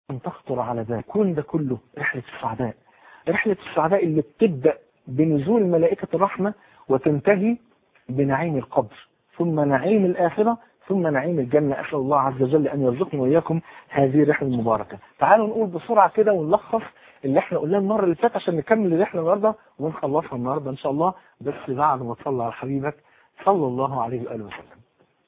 أن تخطر على ذلك كون ده كله رحلة السعداء رحلة السعداء اللي بتبدأ بنزول ملائكة الرحمة وتنتهي بنعيم القبر ثم نعيم الآخرة ثم نعيم الجنة أسأل الله عز وجل أن يرزقنا وإياكم هذه الرحلة المباركة تعالوا نقول بسرعة كده ونلخص اللي احنا قلناه المرة اللي فاتت عشان نكمل الرحلة النهاردة ونخلصها النهاردة إن شاء الله بس بعد ما تصلى على حبيبك صلى الله عليه وآله وسلم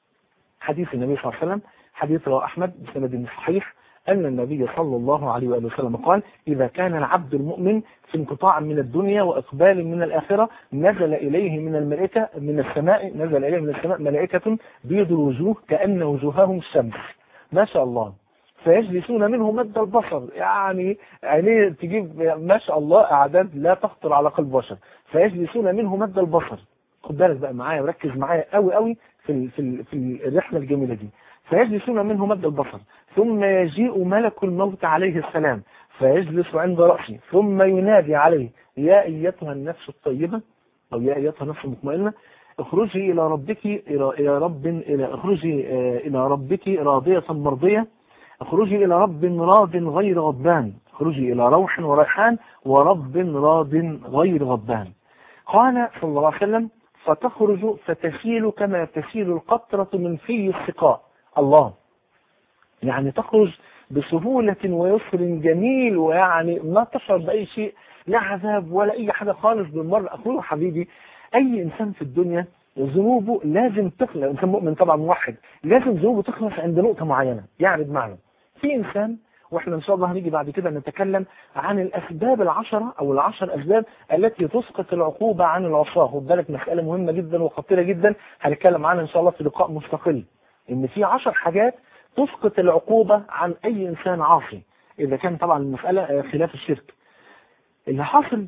حديث النبي صلى الله عليه وسلم حديث رواه أحمد بسند صحيح أن النبي صلى الله عليه وآله وسلم قال إذا كان العبد المؤمن في انقطاع من الدنيا وإقبال من الآخرة نزل إليه من الملائكة من السماء نزل إليه من السماء ملائكة بيض الوجوه كأن وجوههم الشمس ما شاء الله فيجلسون منه مد البصر يعني عينيه تجيب ما شاء الله أعداد لا تخطر على قلب بشر فيجلسون منه مد البصر خد بالك بقى معايا وركز معايا قوي قوي في ال في ال في الرحلة الجميلة دي فيجلسون منه مد البصر ثم يجيء ملك الموت عليه السلام فيجلس عند رأسه ثم ينادي عليه يا أيتها النفس الطيبة أو يا أيتها النفس المطمئنة اخرجي إلى ربك إلى إلى رب إلى اخرجي إلى ربك راضية مرضية اخرجي إلى رب راض غير غضبان اخرجي إلى روح وريحان ورب راض غير غضبان قال صلى الله عليه وسلم فتخرج فتسيل كما تسيل القطرة من في السقاء الله يعني تخرج بسهولة ويسر جميل ويعني ما تشعر بأي شيء لا عذاب ولا أي حاجة خالص بالمرة أخوه حبيبي أي إنسان في الدنيا ذنوبه لازم تخلص إنسان مؤمن طبعا موحد لازم ذنوبه تخلص عند نقطة معينة يعني بمعنى في إنسان واحنا ان شاء الله هنيجي بعد كده نتكلم عن الاسباب العشرة او العشر اسباب التي تسقط العقوبة عن العصاة خد بالك مسألة مهمة جدا وخطيرة جدا هنتكلم عنها ان شاء الله في لقاء مستقل ان في عشر حاجات تسقط العقوبة عن اي انسان عاصي اذا كان طبعا المسألة خلاف الشرك اللي حاصل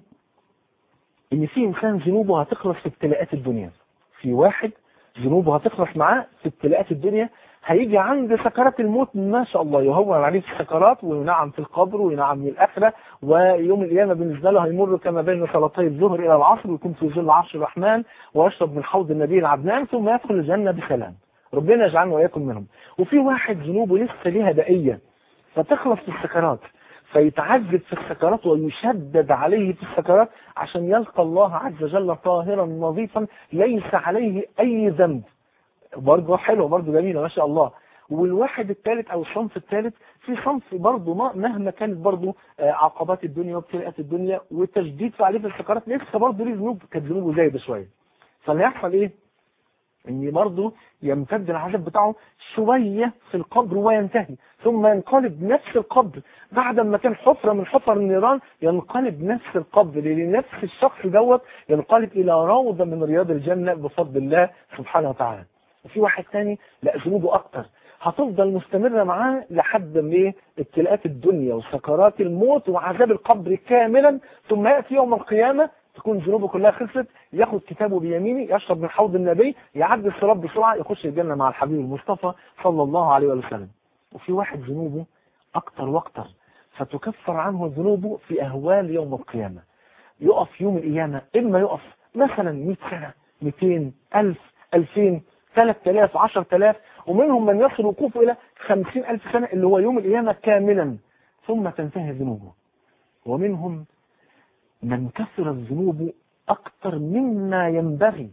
ان في انسان ذنوبه هتخلص في ابتلاءات الدنيا في واحد ذنوبه هتخلص معاه في ابتلاءات الدنيا هيجي عند سكرات الموت ما شاء الله يهون عليه في السكرات وينعم في القبر وينعم من الآخرة ويوم القيامة بالنسبة له هيمر كما بين صلاتي الظهر إلى العصر ويكون في ظل عرش الرحمن ويشرب من حوض النبي العدنان ثم يدخل الجنة بسلام ربنا يجعلنا وإياكم منهم وفي واحد ذنوبه لسه ليها بقية فتخلص في السكرات فيتعذب في السكرات ويشدد عليه في السكرات عشان يلقى الله عز وجل طاهرا نظيفا ليس عليه أي ذنب برضه حلو برضه جميلة ما شاء الله والواحد الثالث او الصنف الثالث في صنف برضه مهما كانت برضه عقبات الدنيا وابتلاءات الدنيا والتشديد في عليه في السكرات لسه برضه ليه ذنوب كانت ذنوبه زايده شويه فاللي هيحصل ايه؟ ان برضه يمتد العذاب بتاعه شويه في القبر وينتهي ثم ينقلب نفس القبر بعد ما كان حفره من حفر النيران ينقلب نفس القبر لنفس الشخص دوت ينقلب الى روضه من رياض الجنه بفضل الله سبحانه وتعالى وفي واحد تاني لا ذنوبه اكتر هتفضل مستمرة معاه لحد ما ايه ابتلاءات الدنيا وسكرات الموت وعذاب القبر كاملا ثم يأتي يوم القيامة تكون ذنوبه كلها خلصت ياخد كتابه بيمينه يشرب من حوض النبي يعدي الصراط بسرعة يخش الجنة مع الحبيب المصطفى صلى الله عليه وسلم وفي واحد ذنوبه أكتر وأكتر فتكفر عنه ذنوبه في أهوال يوم القيامة يقف يوم القيامة إما يقف مثلا 100 سنة 200 ألف 2000 3000 10000 ومنهم من يصل وقوفه إلى 50000 سنة اللي هو يوم القيامة كاملا ثم تنتهي ذنوبه ومنهم من كثرت ذنوبه أكثر مما ينبغي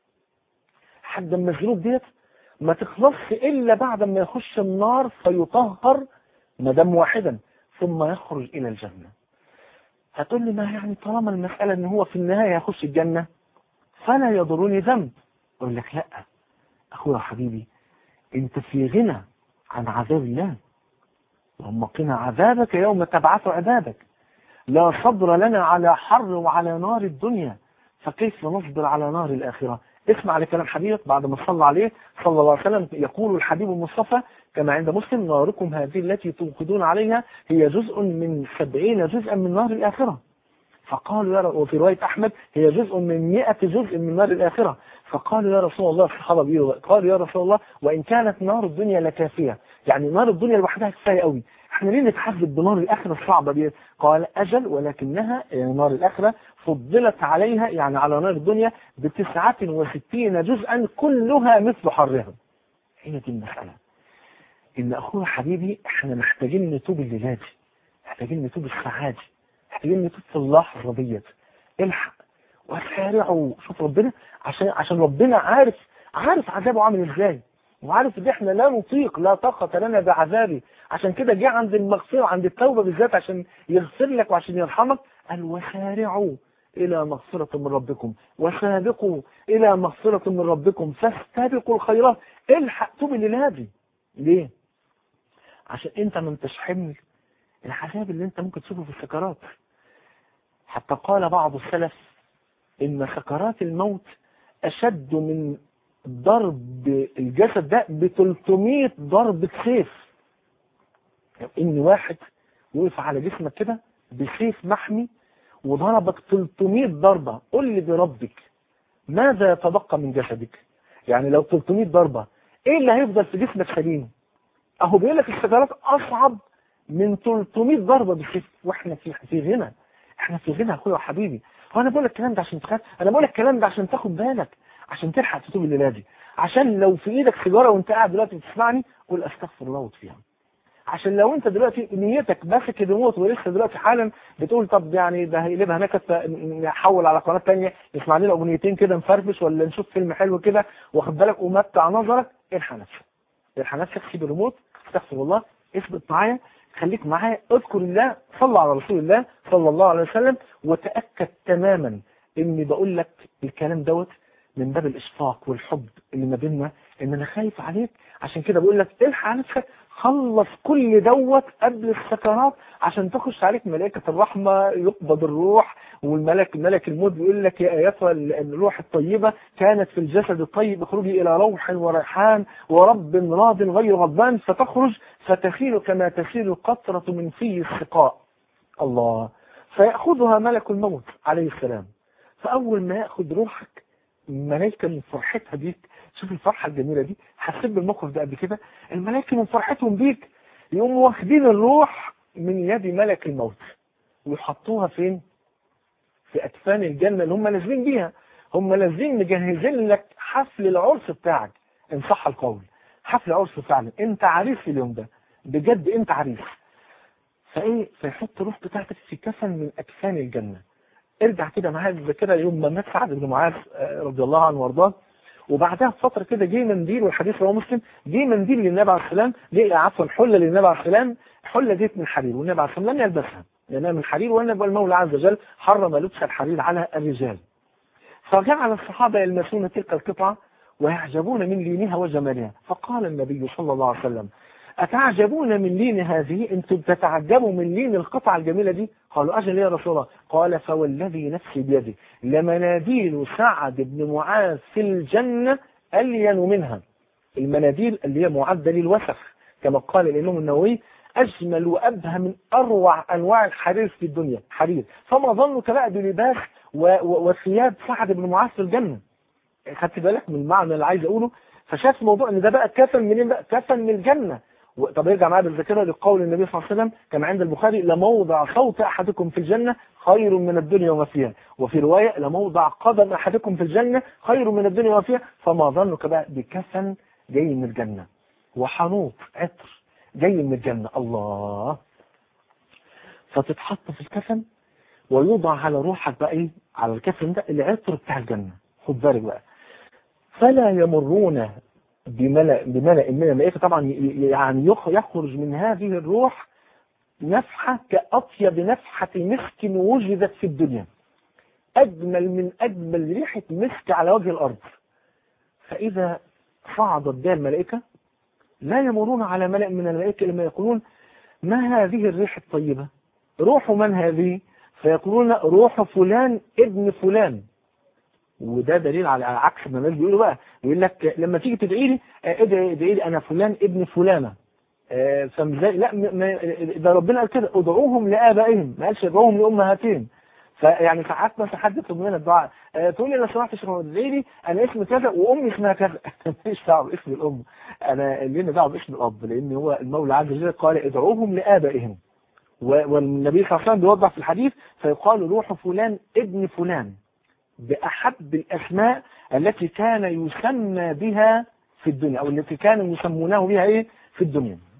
حد ما الذنوب ديت ما تخلصش إلا بعد ما يخش النار فيطهر مدام واحدا ثم يخرج إلى الجنة هتقول لي ما يعني طالما المسألة ان هو في النهاية يخش الجنة فلا يضرني ذنب اقول لك لا اخويا حبيبي انت في غنى عن عذاب الله اللهم قنا عذابك يوم تبعث عذابك لا صبر لنا على حر وعلى نار الدنيا فكيف نصبر على نار الآخرة اسمع لكلام حبيبك بعد ما صلى عليه صلى الله عليه وسلم يقول الحبيب المصطفى كما عند مسلم ناركم هذه التي توقدون عليها هي جزء من سبعين جزءا من نار الآخرة فقالوا يا وفي رواية أحمد هي جزء من مئة جزء من نار الآخرة فقالوا يا رسول الله الصحابة بيقولوا قالوا يا رسول الله وإن كانت نار الدنيا لكافية يعني نار الدنيا لوحدها كفاية قوي احنا ليه نتحدث بنار الآخرة الصعبة دي قال أجل ولكنها يعني نار الآخرة فضلت عليها يعني على نار الدنيا بتسعة وستين جزءا كلها مثل حرها هي دي المسألة ان اخويا حبيبي احنا محتاجين نتوب الليله دي محتاجين نتوب الساعه دي محتاجين نتوب في اللحظه ديت الحق وسارعوا شوف ربنا عشان عشان ربنا عارف عارف عذابه عامل ازاي وعارف ان احنا لا نطيق لا طاقة لنا بعذابه عشان كده جه عند المغفرة عند التوبة بالذات عشان يغفر لك وعشان يرحمك قال وسارعوا إلى مغفرة من ربكم وسابقوا إلى مغفرة من ربكم فاستبقوا الخيرات الحق توب الليلة دي ليه؟ عشان انت ما انتش حمل العذاب اللي انت ممكن تشوفه في السكرات حتى قال بعض السلف ان سكرات الموت اشد من ضرب الجسد ده ب 300 ضربة سيف يعني ان واحد وقف على جسمك كده بسيف محمي وضربك 300 ضربة قل لي بربك ماذا يتبقى من جسدك يعني لو 300 ضربة ايه اللي هيفضل في جسمك سليم اهو بيقول لك السكرات اصعب من 300 ضربة بالسيف واحنا في في غنى احنا في غنى يا اخويا وحبيبي هو انا بقول لك الكلام ده عشان تخاف انا بقول لك الكلام ده عشان تاخد بالك عشان تلحق تتوب الليله دي عشان لو في ايدك سيجاره وانت قاعد دلوقتي بتسمعني قول استغفر الله وتفيها عشان لو انت دلوقتي نيتك ماسك الريموت ولسه دلوقتي حالا بتقول طب يعني ده هيقلبها نكت نحول على قناه ثانيه نسمع لنا اغنيتين كده نفرفش ولا نشوف فيلم حلو كده واخد بالك ومتع نظرك الحق نفسك الحق نفسك سيب الريموت استغفر الله اثبت معايا خليك معايا اذكر الله صلى على رسول الله صلى الله عليه وسلم وتاكد تماما اني بقول لك الكلام دوت من باب الاشفاق والحب اللي ما بيننا ان انا خايف عليك عشان كده بقول لك الحق نفسك خلص كل دوت قبل السكرات عشان تخش عليك ملائكة الرحمة يقبض الروح والملك ملك الموت بيقول لك يا ايتها الروح الطيبة كانت في الجسد الطيب اخرجي الى روح وريحان ورب راض غير غضبان فتخرج فتسيل كما تسيل القطرة من في السقاء الله فيأخذها ملك الموت عليه السلام فأول ما يأخذ روحك الملائكة من فرحتها بيك شوف الفرحة الجميلة دي حسيت بالموقف ده قبل كده الملائكة من فرحتهم بيك يقوموا واخدين الروح من يد ملك الموت ويحطوها فين في أكفان الجنة اللي هم نازلين بيها هم نازلين مجهزين لك حفل العرس بتاعك إن صح القول حفل العرس فعلا انت عريس في اليوم ده بجد انت عريس فايه فيحط الروح بتاعتك في كفن من أكفان الجنة ارجع كده معايا الذاكرة يوم ما مات سعد بن معاذ رضي الله عنه وارضاه وبعدها بفترة كده جه منديل والحديث رواه مسلم جه منديل للنبي عليه السلام ليه عفوا حلة للنبي عليه السلام حلة ديت من حرير والنبي عليه السلام لم يلبسها لأنها من حرير والنبي المولى عز وجل حرم لبس الحرير على الرجال فجعل الصحابة يلمسون تلك القطعة ويعجبون من لينها وجمالها فقال النبي صلى الله عليه وسلم أتعجبون من لين هذه أنتم تتعجبوا من لين القطعة الجميلة دي قالوا أجل يا رسول الله قال فوالذي نفسي بيده لمناديل سعد بن معاذ في الجنة ألين منها المناديل اللي هي معدة للوسخ كما قال الإمام النووي أجمل وأبهى من أروع أنواع الحرير في الدنيا حرير فما ظنك بقى بلباس وثياب سعد بن معاذ في الجنة خدت بالك من المعنى اللي عايز أقوله فشاف الموضوع ان ده بقى كفن منين بقى كفن من الجنة طب ارجع معايا بالذاكره لقول النبي صلى الله عليه وسلم كما عند البخاري لموضع صوت احدكم في الجنه خير من الدنيا وما فيها وفي روايه لموضع قدم احدكم في الجنه خير من الدنيا وما فيها فما ظنك بقى بكفن جاي من الجنه وحنوط عطر جاي من الجنه الله فتتحط في الكفن ويوضع على روحك بقى ايه على الكفن ده العطر بتاع الجنه خد بالك بقى فلا يمرون بملأ بملأ من الملائكة طبعا يعني يخرج من هذه الروح نفحة كأطيب نفحة مسك وجدت في الدنيا أجمل من أجمل ريحة مسك على وجه الأرض فإذا صعدت بها الملائكة لا يمرون على ملأ من الملائكة لما يقولون ما هذه الريح الطيبة روح من هذه فيقولون روح فلان ابن فلان وده دليل على عكس ما الناس بيقولوا بقى يقول لك لما تيجي تدعي لي ادعي ادعي لي انا فلان ابن فلانه فمزاي لا ده ربنا قال كده ادعوهم لابائهم ما قالش ادعوهم لامهاتهم فيعني ساعات مثلا حد يطلب مننا الدعاء تقول لي لو سمحت يا شيخ ادعي لي انا اسمي كذا وامي اسمها كذا ماليش دعوه باسم الام انا لينا دعوه باسم الاب لان هو المولى عز وجل قال ادعوهم لابائهم والنبي صلى الله عليه وسلم بيوضح في الحديث فيقال روح فلان ابن فلان بأحب الأسماء التي كان يسمى بها في الدنيا أو التي كانوا يسمونه بها إيه في الدنيا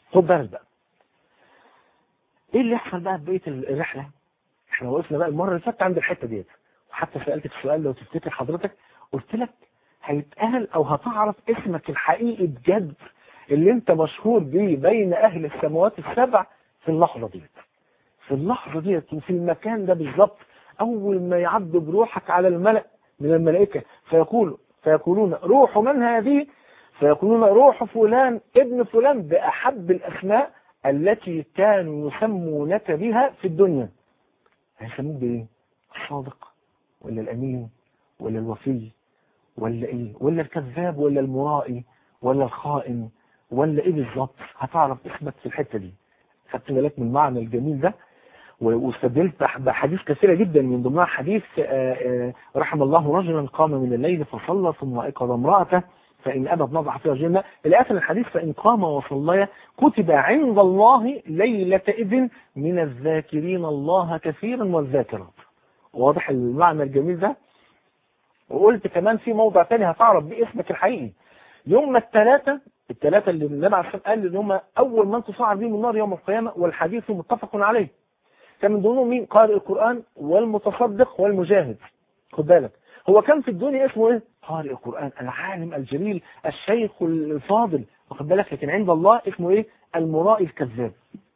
خد بالك بقى ايه اللي يحصل بقى في بقيه الرحله احنا وقفنا بقى المره اللي فاتت عند الحته ديت وحتى سالتك السؤال لو تفتكر حضرتك قلت لك هيتقال او هتعرف اسمك الحقيقي بجد اللي انت مشهور بيه بين اهل السماوات السبع في اللحظه ديت في اللحظه ديت وفي المكان ده بالظبط اول ما يعد بروحك على الملأ من الملائكه فيقول فيقولون روح من هذه فيقولون روح فلان ابن فلان باحب الاسماء التي كانوا يسمونك بها في الدنيا هيسموك بايه الصادق ولا الامين ولا الوفي ولا ايه ولا الكذاب ولا المرائي ولا الخائن ولا ايه بالظبط هتعرف اسمك في الحته دي خدت بالك من المعنى الجميل ده واستدلت بحديث كثيرة جدا من ضمنها حديث رحم الله رجلا قام من الليل فصلى ثم ايقظ امرأته فإن أبت نضع فيها جنة إلى آخر الحديث فإن قام وصلى كتب عند الله ليلة إذن من الذاكرين الله كثيرا والذاكرات واضح المعنى الجميل ده وقلت كمان في موضع تاني هتعرف بيه اسمك الحقيقي يوم الثلاثة الثلاثة اللي النبي عليه الصلاة قال ان هم أول من تصعد بهم النار يوم القيامة والحديث متفق عليه كان من ضمنهم مين قارئ القرآن والمتصدق والمجاهد خد بالك هو كان في الدنيا اسمه ايه قارئ القرآن العالم الجليل الشيخ الفاضل واخد بالك لكن عند الله اسمه ايه المرائي الكذاب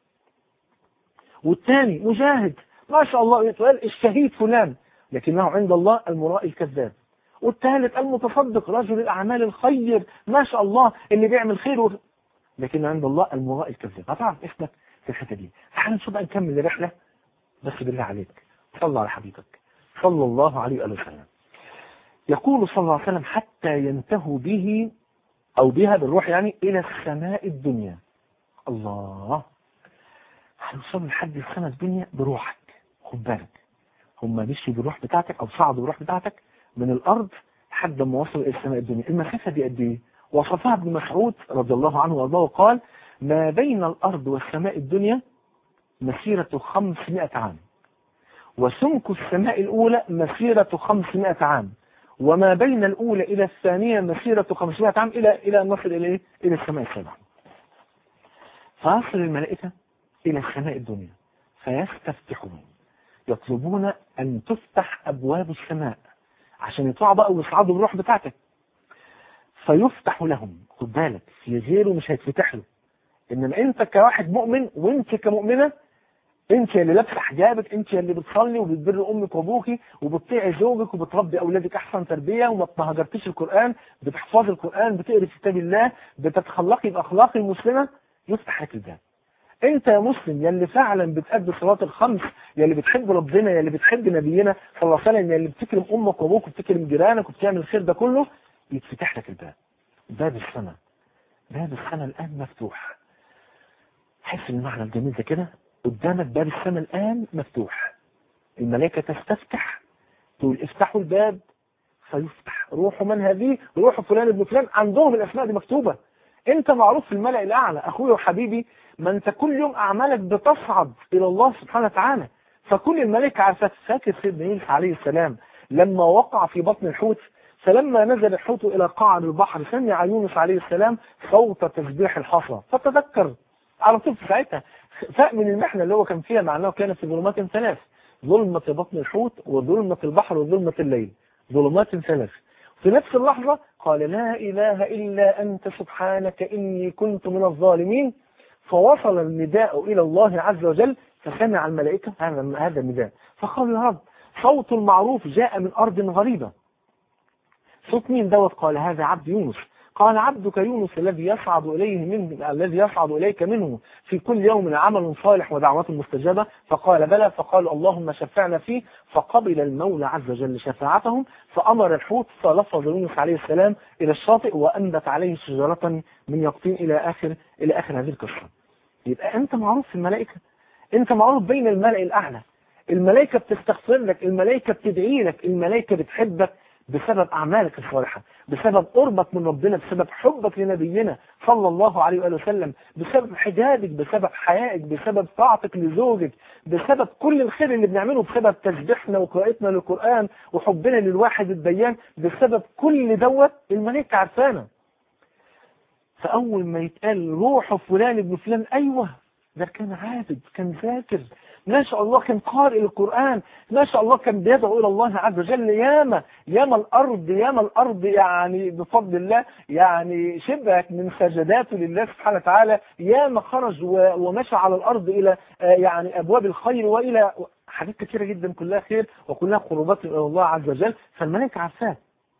والثاني مجاهد ما شاء الله يتقال الشهيد فلان لكنه عند الله المرائي الكذاب والثالث المتصدق رجل الأعمال الخير ما شاء الله اللي بيعمل خير و... لكن عند الله المرائي الكذاب هتعرف اسمك في الحته دي تعال نشوف بقى نكمل الرحله بس بالله عليك صلى على حبيبك صلى الله عليه وآله وسلم يقول صلى الله عليه وسلم حتى ينتهوا به أو بها بالروح يعني إلى السماء الدنيا الله هنوصل لحد السماء الدنيا بروحك خد بالك هم مشوا بالروح بتاعتك أو صعدوا بالروح بتاعتك من الأرض لحد ما وصلوا إلى السماء الدنيا المسافة دي قد إيه؟ وصفها ابن مسعود رضي الله عنه وارضاه وقال ما بين الأرض والسماء الدنيا مسيرة 500 عام وسمك السماء الأولى مسيرة 500 عام وما بين الأولى إلى الثانية مسيرة 500 عام إلى إلى أن نصل إلى إيه؟ إلى السماء السبعة فيصل الملائكة إلى السماء الدنيا فيستفتحون يطلبون أن تفتح أبواب السماء عشان يطلعوا بقى ويصعدوا بالروح بتاعتك فيفتح لهم خد بالك في غيره مش هيتفتح له انما انت كواحد مؤمن وانت كمؤمنه انت اللي لابسه حجابك انت اللي بتصلي وبتبر امك وابوكي وبتطيعي زوجك وبتربي اولادك احسن تربيه وما بتهجرتيش القران بتحفظي القران بتقري كتاب الله بتتخلقي باخلاق المسلمه يفتح لك الباب انت يا مسلم يا اللي فعلا بتأدي صلاة الخمس يا اللي بتحب ربنا يا اللي بتحب نبينا صلى الله عليه وسلم يا اللي بتكرم امك وابوك وبتكرم جيرانك وبتعمل الخير ده كله يتفتح لك الباب باب السماء باب السماء الان مفتوح حس المعنى الجميل ده كده قدامك باب السماء الآن مفتوح الملائكة تستفتح تقول افتحوا الباب فيفتح روح من هذه روح فلان ابن فلان عندهم الأسماء دي مكتوبة انت معروف في الملأ الأعلى أخوي وحبيبي ما انت كل يوم أعمالك بتصعد إلى الله سبحانه وتعالى فكل الملائكة عارفة فاكر سيدنا يونس عليه السلام لما وقع في بطن الحوت فلما نزل الحوت إلى قعر البحر سمع يونس عليه السلام صوت تسبيح الحصى فتذكر على طول في ساعتها فاق من المحنة اللي هو كان فيها مع انه كان في ظلمات ثلاث ظلمة بطن الحوت وظلمة البحر وظلمة الليل ظلمات ثلاث في نفس اللحظة قال لا إله إلا أنت سبحانك إني كنت من الظالمين فوصل النداء إلى الله عز وجل فسمع الملائكة هذا هذا النداء فقال يا رب صوت معروف جاء من أرض غريبة صوت مين دوت قال هذا عبد يونس قال عبدك يونس الذي يصعد إليه من الذي يصعد إليك منه في كل يوم عمل صالح ودعوات مستجابة فقال بلى فقال اللهم شفعنا فيه فقبل المولى عز وجل شفاعتهم فأمر الحوت فلفظ يونس عليه السلام إلى الشاطئ وأنبت عليه شجرة من يقطين إلى آخر إلى آخر هذه القصة يبقى أنت معروف في الملائكة أنت معروف بين الملأ الأعلى الملائكة بتستغفر لك الملائكة بتدعي لك الملائكة بتحبك بسبب أعمالك الصالحة بسبب قربك من ربنا بسبب حبك لنبينا صلى الله عليه وآله وسلم بسبب حجابك بسبب حيائك بسبب طاعتك لزوجك بسبب كل الخير اللي بنعمله بسبب تسبيحنا وقراءتنا للقرآن وحبنا للواحد الديان بسبب كل دوت الملائكة عارفانا فأول ما يتقال روح فلان ابن فلان أيوه ده كان عابد كان ذاكر ما شاء الله كان قارئ القرآن ما شاء الله كان بيدعو إلى الله عز وجل ياما ياما الأرض ياما الأرض يعني بفضل الله يعني شبهت من سجداته لله سبحانه وتعالى ياما خرج ومشى على الأرض إلى يعني أبواب الخير وإلى حاجات كثيرة جدا كلها خير وكلها قربات إلى الله عز وجل فالملائكة عارفاه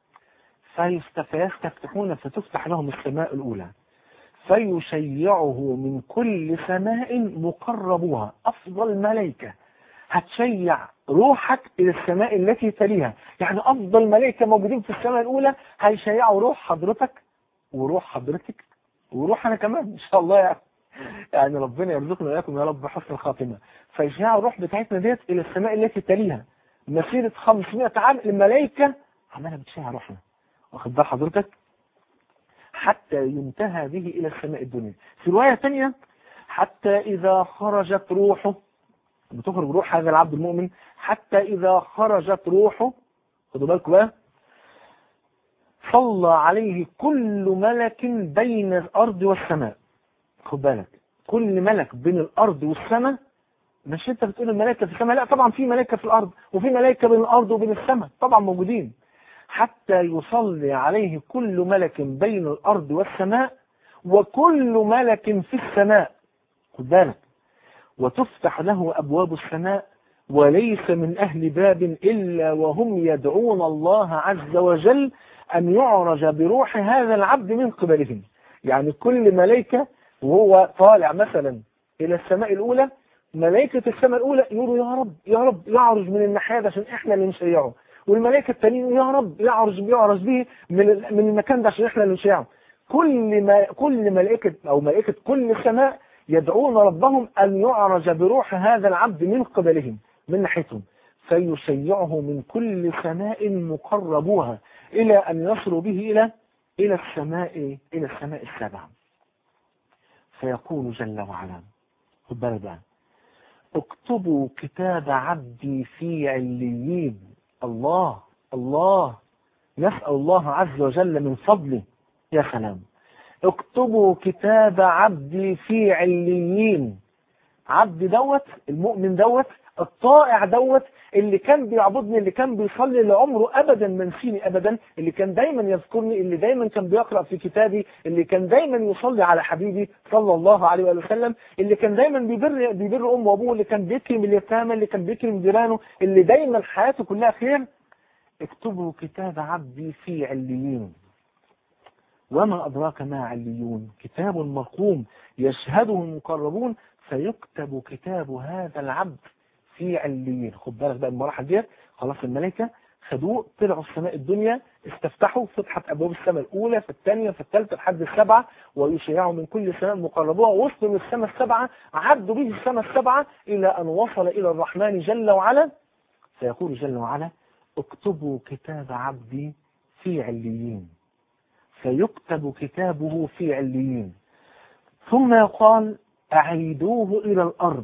فيستفتحون فتفتح لهم السماء الأولى فيشيعه من كل سماء مقربوها أفضل ملائكة هتشيع روحك إلى السماء التي تليها يعني أفضل ملائكة موجودين في السماء الأولى هيشيعوا روح حضرتك وروح حضرتك وروح أنا كمان إن شاء الله يعني يعني ربنا يرزقنا وإياكم يا رب بحسن الخاتمة فيشيعوا الروح بتاعتنا ديت إلى السماء التي تليها مسيرة 500 عام الملائكة عمالة بتشيع روحنا واخد بال حضرتك حتى ينتهى به إلى السماء الدنيا في رواية ثانية حتى إذا خرجت روحه بتخرج روح هذا العبد المؤمن حتى إذا خرجت روحه خدوا بالكم بقى صلى عليه كل ملك بين الأرض والسماء خد بالك كل ملك بين الأرض والسماء مش انت بتقول الملائكة في السماء لا طبعا في ملائكة في الأرض وفي ملائكة بين الأرض وبين السماء طبعا موجودين حتى يصلي عليه كل ملك بين الأرض والسماء وكل ملك في السماء خد بالك وتفتح له أبواب السماء وليس من أهل باب إلا وهم يدعون الله عز وجل أن يعرج بروح هذا العبد من قبلهم يعني كل ملائكة وهو طالع مثلا إلى السماء الأولى ملائكة السماء الأولى يقولوا يا رب يا رب يعرج من الناحية عشان إحنا اللي نشيعه والملائكة التانيين يا رب يعرج بيعرج به من من المكان ده عشان احنا اللي نشيعه كل ما كل ملائكة او ملائكة كل سماء يدعون ربهم ان يعرج بروح هذا العبد من قبلهم من ناحيتهم فيشيعه من كل سماء مقربوها الى ان يصلوا به الى الى السماء الى السماء السابعة فيقول جل وعلا خد بالك بقى اكتبوا كتاب عبدي في عليين الله الله نسأل الله عز وجل من فضله يا سلام اكتبوا كتاب عبدي في عليين عبد دوت المؤمن دوت الطائع دوت اللي كان بيعبدني اللي كان بيصلي لعمره ابدا منسيني ابدا اللي كان دايما يذكرني اللي دايما كان بيقرا في كتابي اللي كان دايما يصلي على حبيبي صلى الله عليه وآله وسلم اللي كان دايما بيبر بيبر امه وابوه اللي كان بيكرم اليتامى اللي كان بيكرم جيرانه اللي دايما حياته كلها خير اكتبوا كتاب عبدي في عليين وما أدراك ما عليون كتاب مرقوم يشهده المقربون فيكتب كتاب هذا العبد في عليين خد بالك بقى المراحل ديت خلاص الملائكه خدوه طلعوا السماء الدنيا استفتحوا فتحت ابواب السماء الاولى في الثانيه في الثالثه لحد السبعه ويشيعوا من كل سماء مقربوها وصلوا للسماء السبعه عدوا به السماء السبعه الى ان وصل الى الرحمن جل وعلا فيقول جل وعلا اكتبوا كتاب عبدي في عليين فيكتب كتابه في عليين ثم يقال أعيدوه إلى الأرض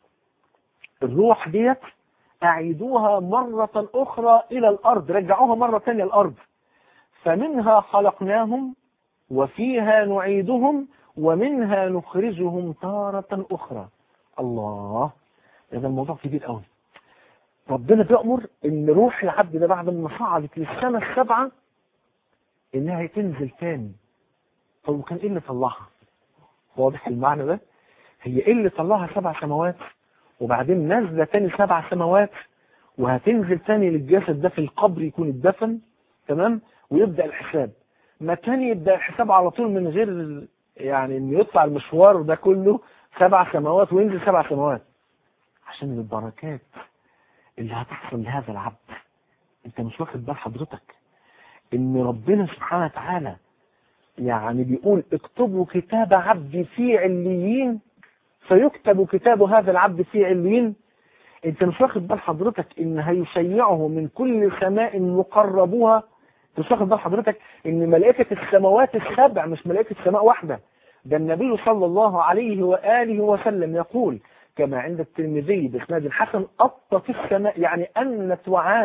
الروح ديت أعيدوها مرة أخرى إلى الأرض رجعوها مرة ثانية الأرض فمنها خلقناهم وفيها نعيدهم ومنها نخرجهم تارة أخرى الله هذا الموضوع كبير قوي ربنا بيأمر ان روح العبد ده بعد ما صعدت للسماء السبعة انها تنزل تاني طب وكان ايه اللي طلعها واضح المعنى ده هي ايه اللي طلعها سبع سماوات وبعدين نازله تاني سبع سماوات وهتنزل تاني للجسد ده في القبر يكون اتدفن تمام ويبدا الحساب ما كان يبدا الحساب على طول من غير يعني انه يطلع المشوار ده كله سبع سماوات وينزل سبع سماوات عشان البركات اللي هتحصل لهذا العبد انت مش واخد بال حضرتك ان ربنا سبحانه وتعالى يعني بيقول اكتبوا كتاب عبدي في عليين فيكتب كتاب هذا العبد في عليين انت مش واخد بال حضرتك ان هيشيعه من كل سماء مقربوها انت مش واخد بال حضرتك ان ملائكة السماوات السبع مش ملائكة سماء واحدة ده النبي صلى الله عليه وآله وسلم يقول كما عند الترمذي بإسناد حسن أطت السماء يعني أنت وعانت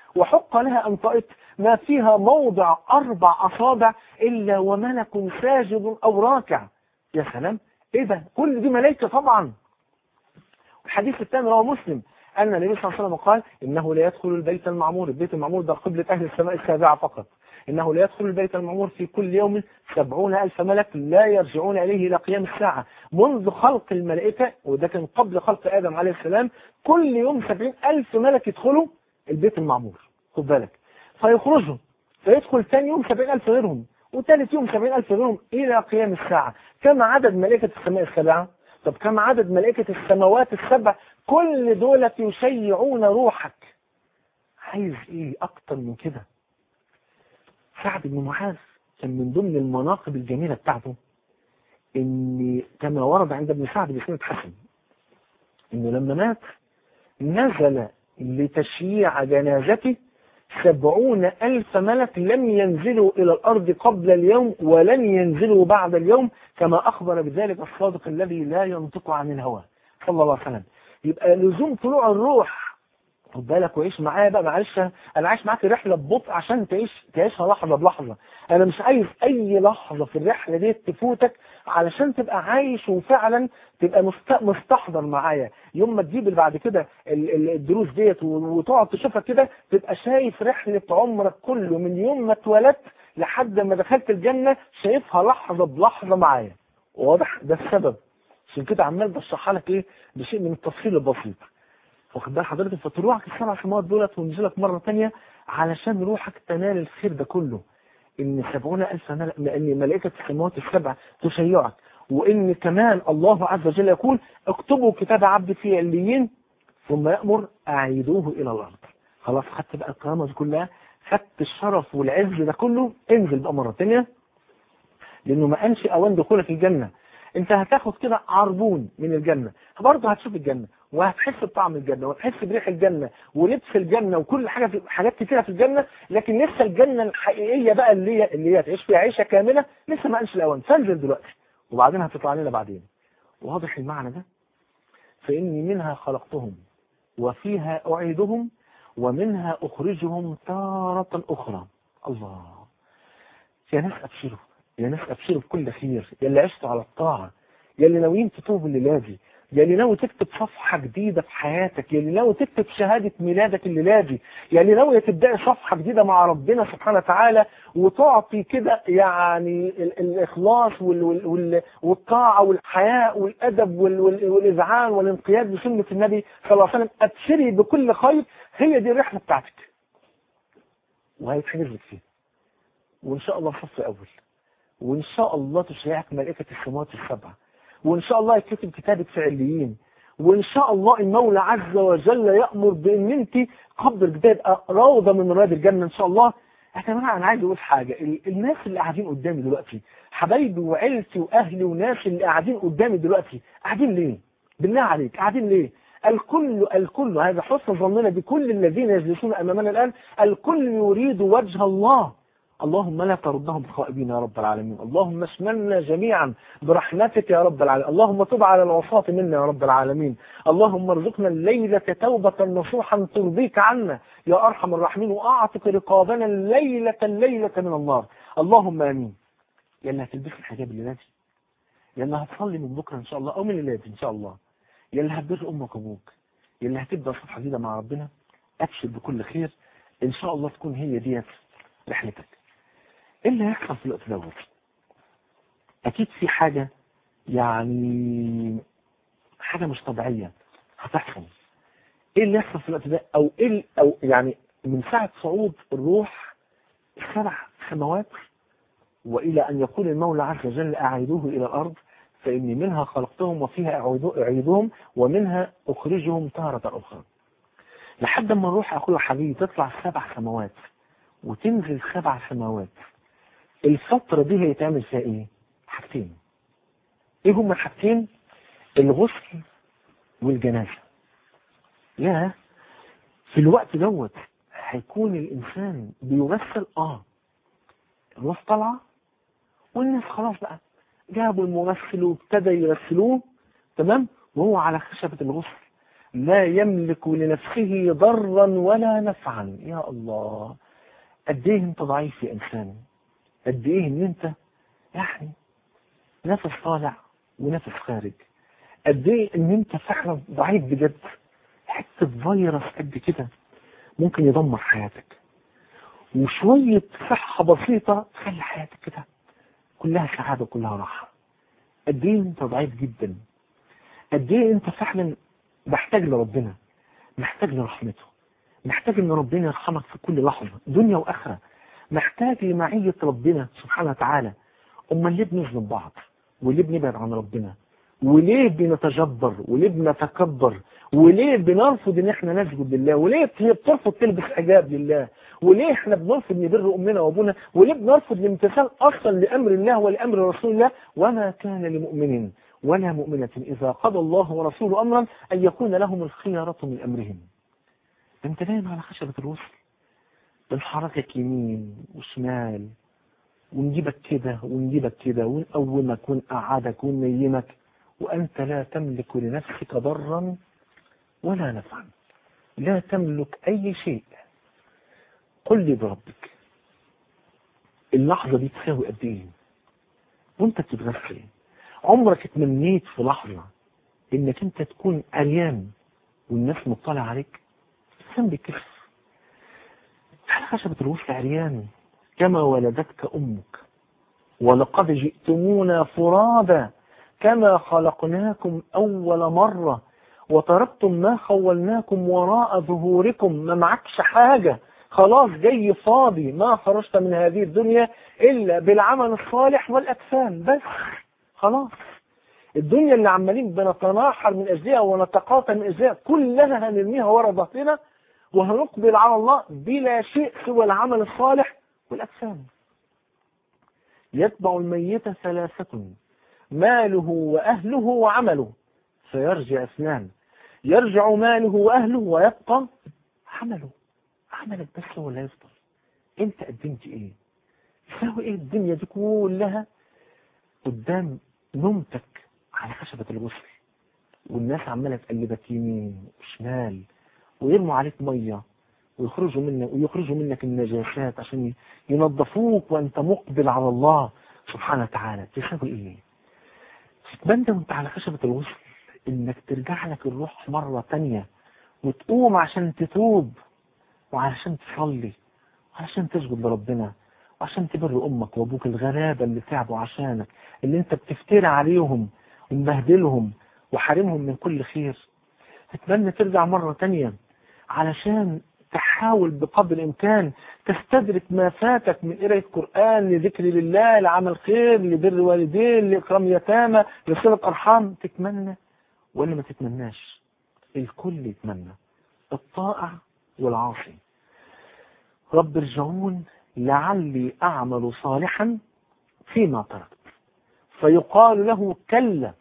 وحق لها أن طئت ما فيها موضع أربع أصابع إلا وملك ساجد أو راكع يا سلام إيه ده كل دي ملائكة طبعا الحديث الثاني رواه مسلم أن النبي صلى الله عليه وسلم قال إنه لا يدخل البيت المعمور البيت المعمور ده قبلة أهل السماء السابعة فقط إنه لا يدخل البيت المعمور في كل يوم سبعون ألف ملك لا يرجعون إليه إلى قيام الساعة منذ خلق الملائكة وده كان قبل خلق آدم عليه السلام كل يوم سبعين ألف ملك يدخلوا البيت المعمور خد بالك فيخرجوا فيدخل ثاني يوم سبعين ألف غيرهم وثالث يوم سبعين ألف غيرهم إلى قيام الساعة كم عدد ملائكة السماء السبعة طب كم عدد ملائكة السماوات السبع كل دولة يشيعون روحك عايز ايه اكتر من كده سعد بن معاذ كان من ضمن المناقب الجميلة بتاعته ان كما ورد عند ابن سعد بسنة حسن انه لما مات نزل لتشييع جنازته سبعون ألف ملك لم ينزلوا إلى الأرض قبل اليوم ولن ينزلوا بعد اليوم كما أخبر بذلك الصادق الذي لا ينطق عن الهوى صلى الله عليه وسلم يبقى لزوم طلوع الروح خد بالك وعيش معايا بقى معلش انا عايش معاك رحله ببطء عشان تعيش تعيشها لحظه بلحظه انا مش عايز اي لحظه في الرحله دي تفوتك علشان تبقى عايش وفعلا تبقى مست- مستحضر معايا يوم ما تجيب اللي بعد كده ال- ال- الدروس ديت وتقعد تشوفها كده تبقى شايف رحله عمرك كله من يوم ما اتولدت لحد ما دخلت الجنه شايفها لحظه بلحظه معايا واضح ده السبب عشان كده عمال بشرحها لك ايه بشيء من التفصيل البسيط واخد بال حضرتك فتروحك السبع سماوات دولت ونزلك مرة تانية علشان روحك تنال الخير ده كله ان سبعون ألف ملك ان ملائكة السماوات السبع تشيعك وان كمان الله عز وجل يقول اكتبوا كتاب عبد في عليين ثم يأمر أعيدوه إلى الأرض خلاص خدت بقى الكرامة دي كلها خدت الشرف والعز ده كله انزل بقى مرة تانية لأنه ما كانش أوان دخولك الجنة انت هتاخد كده عربون من الجنة برضه هتشوف الجنة وهتحس بطعم الجنة وهتحس بريح الجنة ولبس الجنة وكل حاجة في حاجات كتيرة في الجنة لكن لسه الجنة الحقيقية بقى اللي هي اللي هي تعيش فيها عيشة كاملة لسه ما قالش الأوان فانزل دلوقتي وبعدين هتطلع لنا بعدين واضح المعنى ده فإني منها خلقتهم وفيها أعيدهم ومنها أخرجهم تارة أخرى الله يا ناس أبشروا يا ناس أبشروا بكل خير يا اللي عشتوا على الطاعة يا اللي ناويين تتوبوا الليلة دي يا اللي ناوي تكتب صفحة جديدة في حياتك يا اللي ناوي تكتب شهادة ميلادك الليلة دي يا اللي ناوي تبدأ صفحة جديدة مع ربنا سبحانه وتعالى وتعطي كده يعني ال الإخلاص وال وال وال والطاعة والحياء والأدب وال وال والإذعان والانقياد لسنة النبي صلى الله عليه وسلم أبشري بكل خير هي دي الرحلة بتاعتك وهيتحجز لك فيها وإن شاء الله صف أول وإن شاء الله تشيعك ملائكة السماوات السبعة وإن شاء الله يكتب كتابك في عليين وإن شاء الله المولى عز وجل يأمر بإن أنت قبل كده يبقى روضة من رواد الجنة إن شاء الله يا جماعة أنا عايز أقول حاجة ال- الناس اللي قاعدين قدامي دلوقتي حبايبي وعيلتي وأهلي وناس اللي قاعدين قدامي دلوقتي قاعدين ليه؟ بالله عليك قاعدين ليه؟ الكل الكل هذا حسن ظننا بكل الذين يجلسون أمامنا الآن الكل يريد وجه الله اللهم لا تردهم خائبين يا رب العالمين اللهم اشملنا جميعا برحمتك يا رب العالمين اللهم تب على العصاة منا يا رب العالمين اللهم ارزقنا الليلة توبة نصوحا ترضيك عنا يا أرحم الراحمين وأعتق رقابنا الليلة الليلة من النار اللهم آمين يا اللي هتلبس الحجاب اللي نادي يا اللي هتصلي من بكرة إن شاء الله أو من الليلة إن شاء الله يا اللي هتبر أمك وأبوك يا اللي هتبدأ صفحة جديدة مع ربنا أبشر بكل خير إن شاء الله تكون هي ديت رحلتك ايه اللي هيحصل في الوقت دوت اكيد في حاجة يعني حاجة مش طبيعية هتحصل ايه اللي يحصل في الوقت ده او ايه ال- او يعني من ساعة صعود الروح السبع سماوات والى ان يقول المولى عز وجل اعيدوه الى الارض فاني منها خلقتهم وفيها أعيدو- اعيدهم ومنها اخرجهم تارة اخرى لحد ما الروح اخويا حبيبي تطلع سبع سماوات وتنزل سبع سماوات الفترة دي هيتعمل فيها ايه حاجتين ايه هما الحاجتين الغسل والجنازة يا في الوقت دوت هيكون الانسان بيغسل اه الروح طالعة والناس خلاص بقى جابوا المغسل وابتدى يغسلوه تمام وهو على خشبة الغسل لا يملك لنفسه ضرا ولا نفعا يا الله قد ايه انت ضعيف يا انسان قد ايه ان انت يعني نفس طالع ونفس خارج قد ايه ان انت فعلا ضعيف بجد حته فيروس قد كده ممكن يدمر حياتك وشوية صحة بسيطة تخلي حياتك كده كلها سعادة وكلها راحة قد ايه انت ضعيف جدا قد ايه انت فعلا محتاج لربنا محتاج لرحمته محتاج ان ربنا يرحمك في كل لحظة دنيا واخرة محتاج لمعية ربنا سبحانه وتعالى امال ليه بنظلم بعض وليه بنبعد عن ربنا وليه بنتجبر وليه بنتكبر وليه بنرفض ان احنا نسجد لله وليه هي بترفض تلبس حجاب لله وليه احنا بنرفض نبر امنا وابونا وليه بنرفض الامتثال اصلا لامر الله ولامر رسول الله وما كان لمؤمن ولا مؤمنة اذا قضى الله ورسوله امرا ان يكون لهم الخيارة من امرهم انت نايم على خشبة الوصل بنحركك يمين وشمال ونجيبك كده ونجيبك كده ونقومك ونقعدك وننيمك وأنت لا تملك لنفسك ضرا ولا نفعا لا تملك أي شيء قل لي بربك اللحظة دي تساوي قد إيه وأنت بتتغسل عمرك اتمنيت في لحظة إنك أنت تكون عريان والناس مطلع عليك إنسان بيكف على خشبة الوصل عريان كما ولدتك أمك ولقد جئتمونا فرادا كما خلقناكم أول مرة وتركتم ما خولناكم وراء ظهوركم ما معكش حاجة خلاص جاي فاضي ما خرجت من هذه الدنيا إلا بالعمل الصالح والأكفان بس خلاص الدنيا اللي عمالين بنتناحر من أجلها ونتقاطع من أجلها كلها هنرميها ورا ظهرنا وهنقبل على الله بلا شيء سوى العمل الصالح والأكفان يتبع الميت ثلاثة ماله وأهله وعمله فيرجع اثنان يرجع ماله وأهله ويبقى عمله عملك بس هو اللي يفضل انت قدمت ايه يساوي ايه الدنيا دي كلها قدام نومتك على خشبة الغسل والناس عمالة تقلبك يمين وشمال ويرموا عليك مية ويخرجوا منك ويخرجوا منك النجاسات عشان ينظفوك وانت مقبل على الله سبحانه وتعالى تساوي ايه تتمنى وانت على خشبة الوصل انك ترجع لك الروح مرة تانية وتقوم عشان تتوب وعشان تصلي وعشان تسجد لربنا وعشان تبر امك وابوك الغلابة اللي تعبوا عشانك اللي انت بتفتري عليهم ومبهدلهم وحارمهم من كل خير تتمنى ترجع مرة تانية علشان تحاول بقدر الإمكان تستدرك ما فاتك من قراية قرآن لذكر لله لعمل خير لبر والدين لإكرام يتامى لصلة أرحام تتمنى ولا ما تتمناش الكل يتمنى الطائع والعاصي رب ارجعون لعلي أعمل صالحا فيما تركت فيقال له كلا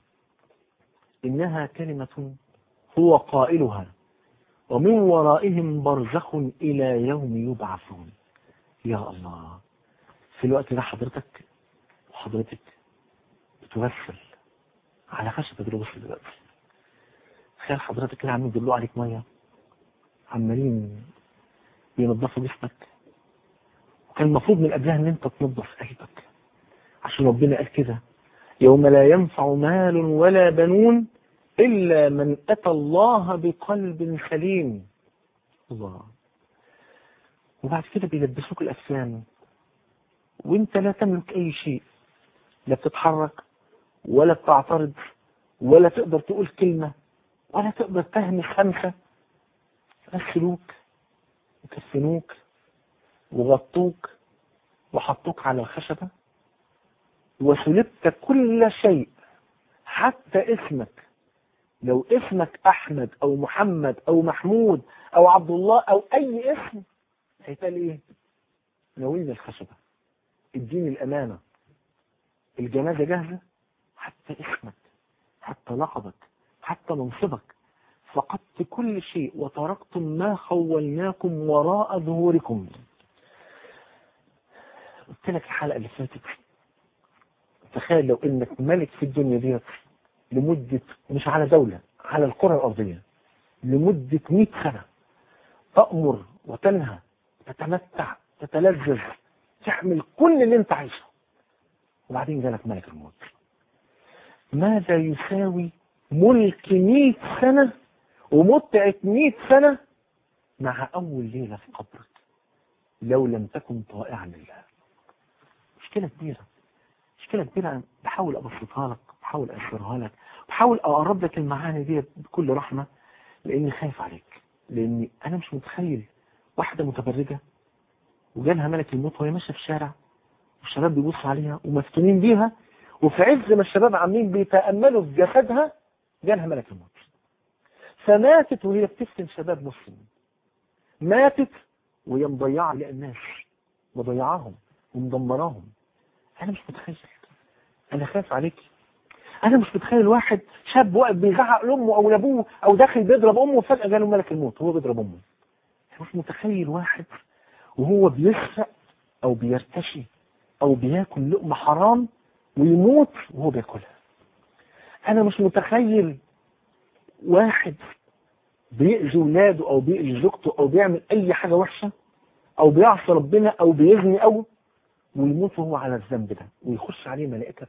إنها كلمة هو قائلها ومن ورائهم برزخ إلى يوم يبعثون يا الله في الوقت ده حضرتك وحضرتك بتغسل على خشبة الغسل دلوقتي تخيل حضرتك كده عمالين يدلوا عليك مية عمالين بينظفوا جسمك وكان المفروض من قبلها ان انت تنظف قلبك عشان ربنا قال كده يوم لا ينفع مال ولا بنون إلا من أتى الله بقلب سليم الله وبعد كده بيلبسوك الأجسام وانت لا تملك أي شيء لا بتتحرك ولا بتعترض ولا تقدر تقول كلمة ولا تقدر تهمس خمسة غسلوك وكفنوك وغطوك وحطوك على الخشبة وسلبت كل شيء حتى اسمك لو اسمك احمد او محمد او محمود او عبد الله او اي اسم هيتقال ايه ناولني الخشبة اديني الامانة الجنازة جاهزة حتى اسمك حتى لقبك حتى منصبك فقدت كل شيء وتركتم ما خولناكم وراء ظهوركم قلت لك الحلقة اللي فاتت تخيل لو انك ملك في الدنيا ديت لمدة مش على دولة على الكرة الأرضية لمدة 100 سنة تأمر وتنهى تتمتع تتلذذ تعمل كل اللي انت عايزه وبعدين جالك ملك الموت ماذا يساوي ملك 100 سنة ومتعة 100 سنة مع أول ليلة في قبرك لو لم تكن طائعا لله مشكلة كبيرة مشكلة كبيرة أنا بحاول أبسطها لك بحاول أشرها لك بحاول أقرب لك المعاني دي بكل رحمة لأني خايف عليك لأني أنا مش متخيل واحدة متبرجة وجالها ملك الموت وهي ماشية في الشارع والشباب بيبصوا عليها ومفتونين بيها وفي عز ما الشباب عاملين بيتأملوا في جسدها جالها ملك الموت فماتت وهي بتفتن شباب مسلم ماتت وهي مضيعة الناس مضيعاهم ومدمراهم أنا مش متخيل أنا خايف عليك أنا مش متخيل واحد شاب واقف بيزعق لأمه أو لأبوه أو داخل بيضرب أمه وفجأة جاله ملك الموت هو بيضرب أمه أنا مش متخيل واحد وهو بيسرق أو بيرتشي أو بياكل لقمة حرام ويموت وهو بياكلها أنا مش متخيل واحد بيأذي ولاده أو بيأذي زوجته أو بيعمل أي حاجة وحشة أو بيعصي ربنا أو بيزني أو ويموت وهو على الذنب ده ويخش عليه ملائكة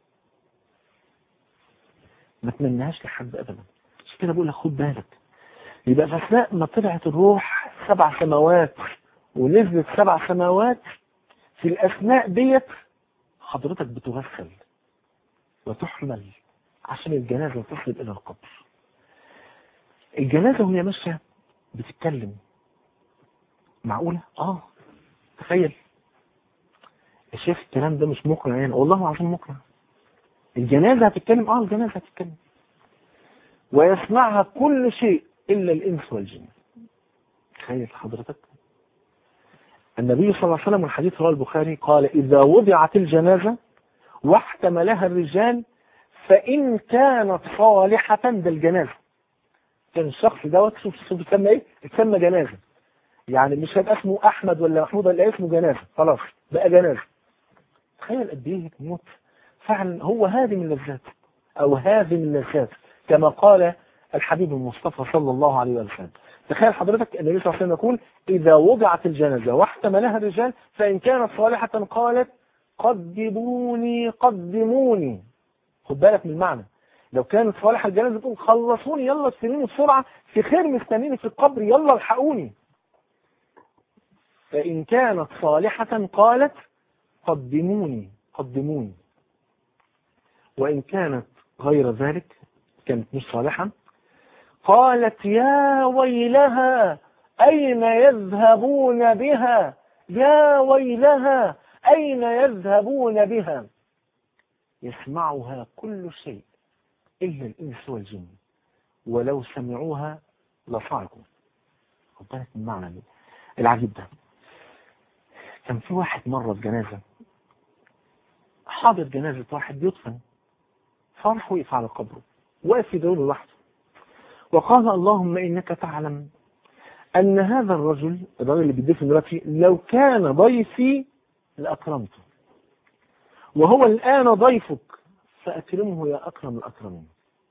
ما تمنهاش لحد أبدا مش كده بقول لك خد بالك يبقى في أثناء ما طلعت الروح سبع سماوات ونزلت سبع سماوات في الأثناء ديت حضرتك بتغسل وتحمل عشان الجنازة تصل إلى القبر الجنازة وهي ماشية بتتكلم معقولة؟ آه تخيل يا شيخ الكلام ده مش مقنع يعني والله العظيم مقنع الجنازة هتتكلم اه الجنازة هتتكلم ويسمعها كل شيء إلا الإنس والجن تخيل حضرتك النبي صلى الله عليه وسلم الحديث رواه البخاري قال إذا وضعت الجنازة واحتملها الرجال فإن كانت صالحة ده الجنازة كان الشخص دوت شوف شوف يسمى ايه؟ يتسمى جنازة يعني مش هيبقى اسمه أحمد ولا محمود ولا اسمه جنازة خلاص بقى جنازة تخيل قد ايه تموت فعلا هو هادم اللذات أو هادم اللذات كما قال الحبيب المصطفى صلى الله عليه وسلم تخيل حضرتك النبي صلى الله عليه وسلم يقول إذا وضعت الجنازة واحتملها الرجال فإن كانت صالحة قالت قدموني قدموني خد بالك من المعنى لو كانت صالحة الجنازة تقول خلصوني يلا ادفنوني بسرعة في خير مستنيني في القبر يلا الحقوني فإن كانت صالحة قالت قدموني قدموني وإن كانت غير ذلك كانت مش صالحة قالت يا ويلها أين يذهبون بها يا ويلها أين يذهبون بها يسمعها كل شيء إلا الإنس والجن ولو سمعوها لصعقوا خد بالك من المعنى ده العجيب ده كان في واحد مرة في جنازة حاضر جنازة واحد بيدفن فراح وقف على قبره وقف يدعو لوحده وقال اللهم إنك تعلم أن هذا الرجل الرجل اللي بيدفن دلوقتي لو كان ضيفي لأكرمته وهو الآن ضيفك فأكرمه يا أكرم الأكرمين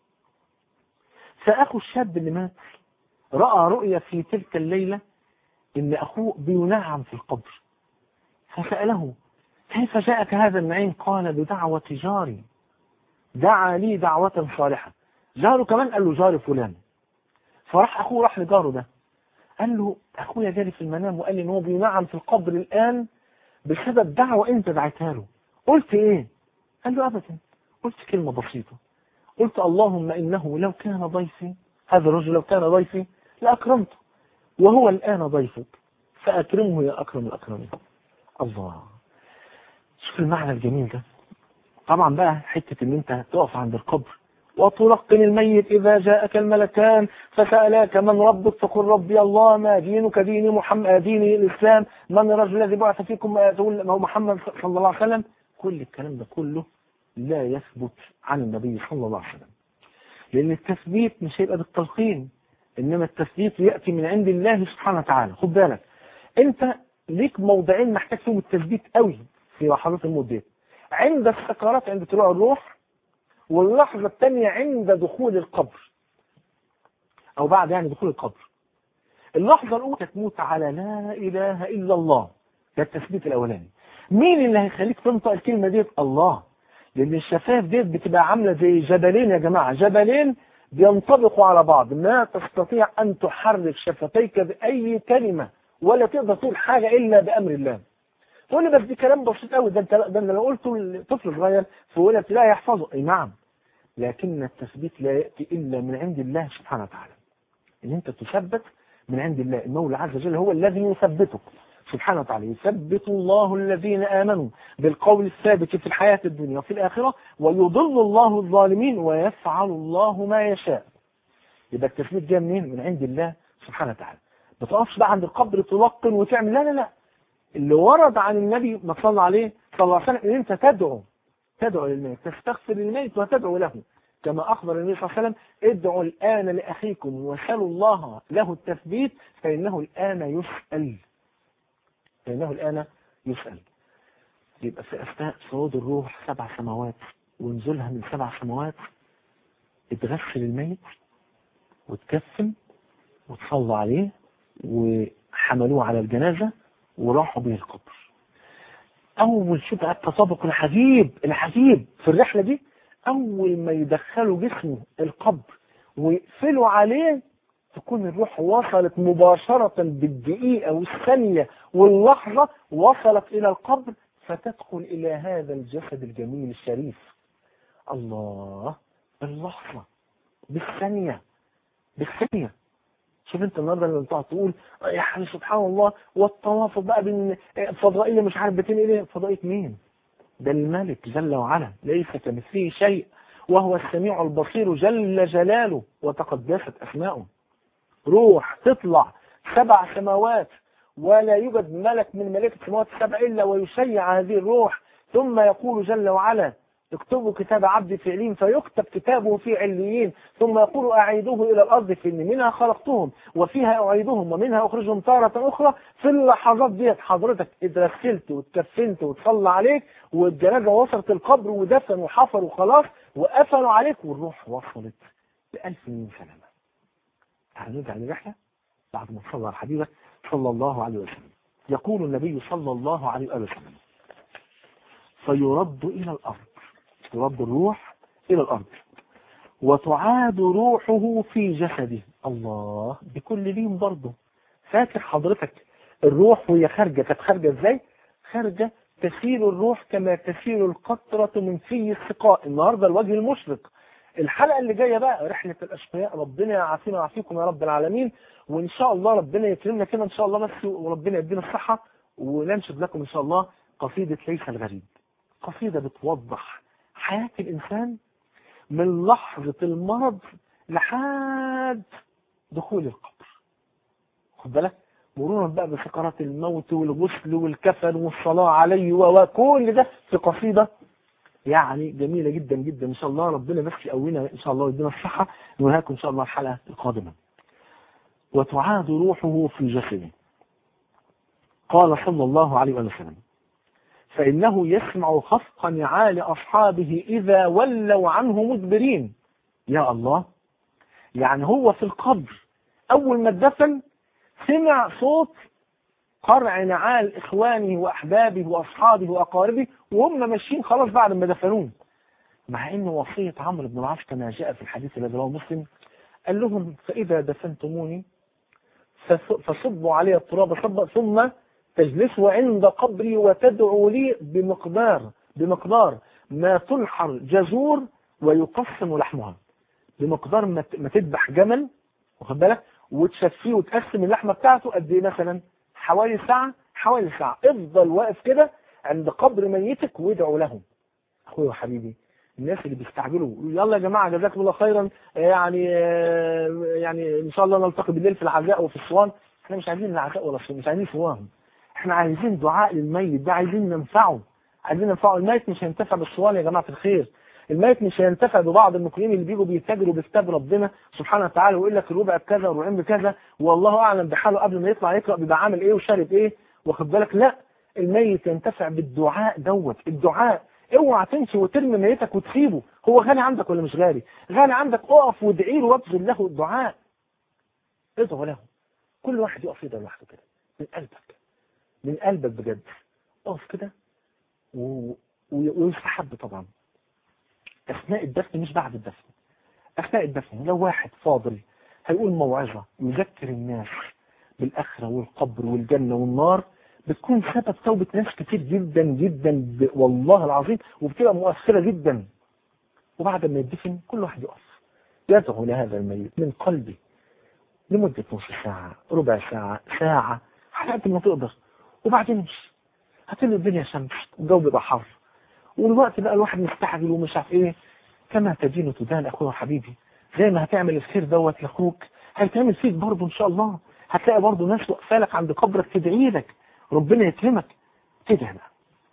فأخو الشاب اللي مات رأى رؤيا في تلك الليلة إن أخوه بينعم في القبر فسأله كيف جاءك هذا النعيم قال بدعوة جاري دعا لي دعوة صالحة جاره كمان قال له جاري فلان فراح أخوه راح لجاره ده قال له أخويا جالي في المنام وقال لي إن هو بينعم في القبر الآن بسبب دعوة أنت دعيتها له قلت إيه؟ قال له أبدا قلت كلمة بسيطة قلت اللهم إنه لو كان ضيفي هذا الرجل لو كان ضيفي لأكرمته وهو الآن ضيفك فأكرمه يا أكرم الأكرمين الله شوف المعنى الجميل ده طبعا بقى حتة ان انت تقف عند القبر وتلقن الميت إذا جاءك الملكان فسألاك من ربك فقل ربي الله ما دينك دين محمد ديني الإسلام من الرجل الذي بعث فيكم تقول ما هو محمد صلى الله عليه وسلم كل الكلام ده كله لا يثبت عن النبي صلى الله عليه وسلم لأن التثبيت مش هيبقى بالتلقين إنما التثبيت يأتي من عند الله سبحانه وتعالى خد بالك أنت ليك موضعين محتاج فيهم التثبيت قوي في لحظات الموت دي عند السكرات عند طلوع الروح واللحظة الثانية عند دخول القبر او بعد يعني دخول القبر اللحظة الاولى تموت على لا اله الا الله ده التثبيت الاولاني مين اللي هيخليك تنطق الكلمة ديت الله لان الشفايف ديت بتبقى عاملة زي جبلين يا جماعة جبلين بينطبقوا على بعض ما تستطيع ان تحرك شفتيك باي كلمة ولا تقدر تقول حاجة الا بامر الله تقول لي بس دي كلام بسيط قوي ده انت ده انا لو قلته لطفل صغير في اولى ابتدائي يحفظه اي نعم لكن التثبيت لا ياتي الا من عند الله سبحانه وتعالى ان انت تثبت من عند الله المولى عز وجل هو الذي يثبتك سبحانه وتعالى يثبت الله الذين آمنوا بالقول الثابت في الحياة الدنيا وفي الآخرة ويضل الله الظالمين ويفعل الله ما يشاء يبقى التثبيت جاي منين من عند الله سبحانه وتعالى ما تقفش بقى عند القبر تلقن وتعمل لا لا لا اللي ورد عن النبي ما صلى عليه صلى الله عليه وسلم ان انت تدعو تدعو للميت تستغفر للميت وتدعو له كما أخبر النبي صلى الله عليه وسلم ادعوا الآن لأخيكم وسلوا الله له التثبيت فإنه الآن يسأل فإنه الآن يسأل يبقى في أثناء صعود الروح سبع سماوات ونزولها من سبع سماوات اتغسل الميت وتكفن وتصلى عليه وحملوه على الجنازة وراحوا به القبر أول شيء بقى التطابق الحبيب الحبيب في الرحلة دي أول ما يدخلوا جسمه القبر ويقفلوا عليه تكون الروح وصلت مباشرة بالدقيقة والثانية واللحظة وصلت إلى القبر فتدخل إلى هذا الجسد الجميل الشريف الله باللحظة بالثانية بالثانية شوف انت النهارده لما بتقعد تقول يا حبيبي سبحان الله والتوافق بقى بين فضائيه مش عارف بتنقل ايه فضائيه مين؟ ده الملك جل وعلا ليس كمثله شيء وهو السميع البصير جل جلاله وتقدست اسماؤه روح تطلع سبع سماوات ولا يوجد ملك من ملائكه السماوات السبع الا ويشيع هذه الروح ثم يقول جل وعلا اكتبوا كتاب عبدي في عليين فيكتب كتابه في عليين ثم يقول أعيدوه إلى الأرض في منها خلقتهم وفيها أعيدهم ومنها أخرجهم تارة أخرى في اللحظات ديت حضرتك اتغسلت واتكفنت وتصلى عليك والجنازة وصلت القبر ودفن وحفر وخلاص وقفلوا عليك والروح وصلت بألف من سلامة تعالوا نرجع للرحلة بعد ما تصلى على حبيبك صلى الله عليه وسلم يقول النبي صلى الله عليه وسلم فيرد إلى الأرض ترد الروح إلى الأرض وتعاد روحه في جسده الله بكل لين برضه فاكر حضرتك الروح وهي خارجة كانت خارجة ازاي خارجة تسيل الروح كما تسيل القطرة من في السقاء النهاردة الوجه المشرق الحلقة اللي جاية بقى رحلة الأشقياء ربنا يعافينا ويعافيكم يا رب العالمين وإن شاء الله ربنا يكرمنا كده إن شاء الله بس وربنا يدينا الصحة وننشد لكم إن شاء الله قصيدة ليس الغريب قصيدة بتوضح حياة الإنسان من لحظة المرض لحد دخول القبر خد بالك مرورا بقى بسكرات الموت والغسل والكفن والصلاة عليه وكل ده في قصيدة يعني جميلة جدا جدا إن شاء الله ربنا بس يقوينا إن شاء الله ويدينا الصحة نهاكم إن شاء الله الحلقة القادمة وتعاد روحه في جسده قال صلى الله عليه وسلم فإنه يسمع خفق نعال أصحابه إذا ولوا عنه مدبرين يا الله يعني هو في القبر أول ما اتدفن سمع صوت قرع نعال إخوانه وأحبابه وأصحابه وأقاربه وهم ماشيين خلاص بعد ما دفنوه مع أن وصية عمرو بن العاص كما جاء في الحديث الذي رواه مسلم قال لهم فإذا دفنتموني فصبوا علي التراب صبا ثم تجلسوا عند قبري وتدعوا لي بمقدار بمقدار ما تنحر جزور ويقسم لحمها بمقدار ما تذبح جمل واخد بالك وتشفيه وتقسم اللحمه بتاعته قد ايه مثلا حوالي ساعه حوالي ساعه افضل واقف كده عند قبر ميتك وادعوا لهم اخويا وحبيبي الناس اللي بيستعجلوا يلا يا جماعه جزاكم الله خيرا يعني يعني ان شاء الله نلتقي بالليل في العزاء وفي الصوان احنا مش عايزين العزاء ولا مش عايزين صوان احنا عايزين دعاء للميت ده عايزين ننفعه عايزين ننفعه الميت مش هينتفع بالصوان يا جماعه الخير الميت مش هينتفع ببعض المقيمين اللي بيجوا بيتاجروا بكتاب ربنا سبحانه وتعالى ويقول لك الربع بكذا والربعين بكذا والله اعلم بحاله قبل ما يطلع يقرا بيبقى عامل ايه وشارب ايه واخد بالك لا الميت ينتفع بالدعاء دوت الدعاء اوعى تمشي وترمي ميتك وتسيبه هو غالي عندك ولا مش غالي غالي عندك اقف وادعي له وابذل له الدعاء ادعو له كل واحد يقف يدعو لوحده كده من قلبك من قلبك بجد اقف كده و... و... ويستحب طبعا اثناء الدفن مش بعد الدفن اثناء الدفن لو واحد فاضل هيقول موعظة يذكر الناس بالآخرة والقبر والجنة والنار بتكون سبب توبة ناس كتير جدا جدا ب... والله العظيم وبتبقى مؤثرة جدا وبعد ما يدفن كل واحد يقف يدعو لهذا الميت من قلبه لمدة نص ساعة ربع ساعة ساعة على قد ما تقدر وبعدين امشي هتلاقي الدنيا شمس والجو بيبقى حر والوقت بقى الواحد مستعجل ومش عارف ايه كما تدين تدان اخويا وحبيبي زي ما هتعمل الخير دوت لاخوك هيتعمل فيك برضه ان شاء الله هتلاقي برضه ناس واقفه لك عند قبرك تدعي لك ربنا يكرمك كده بقى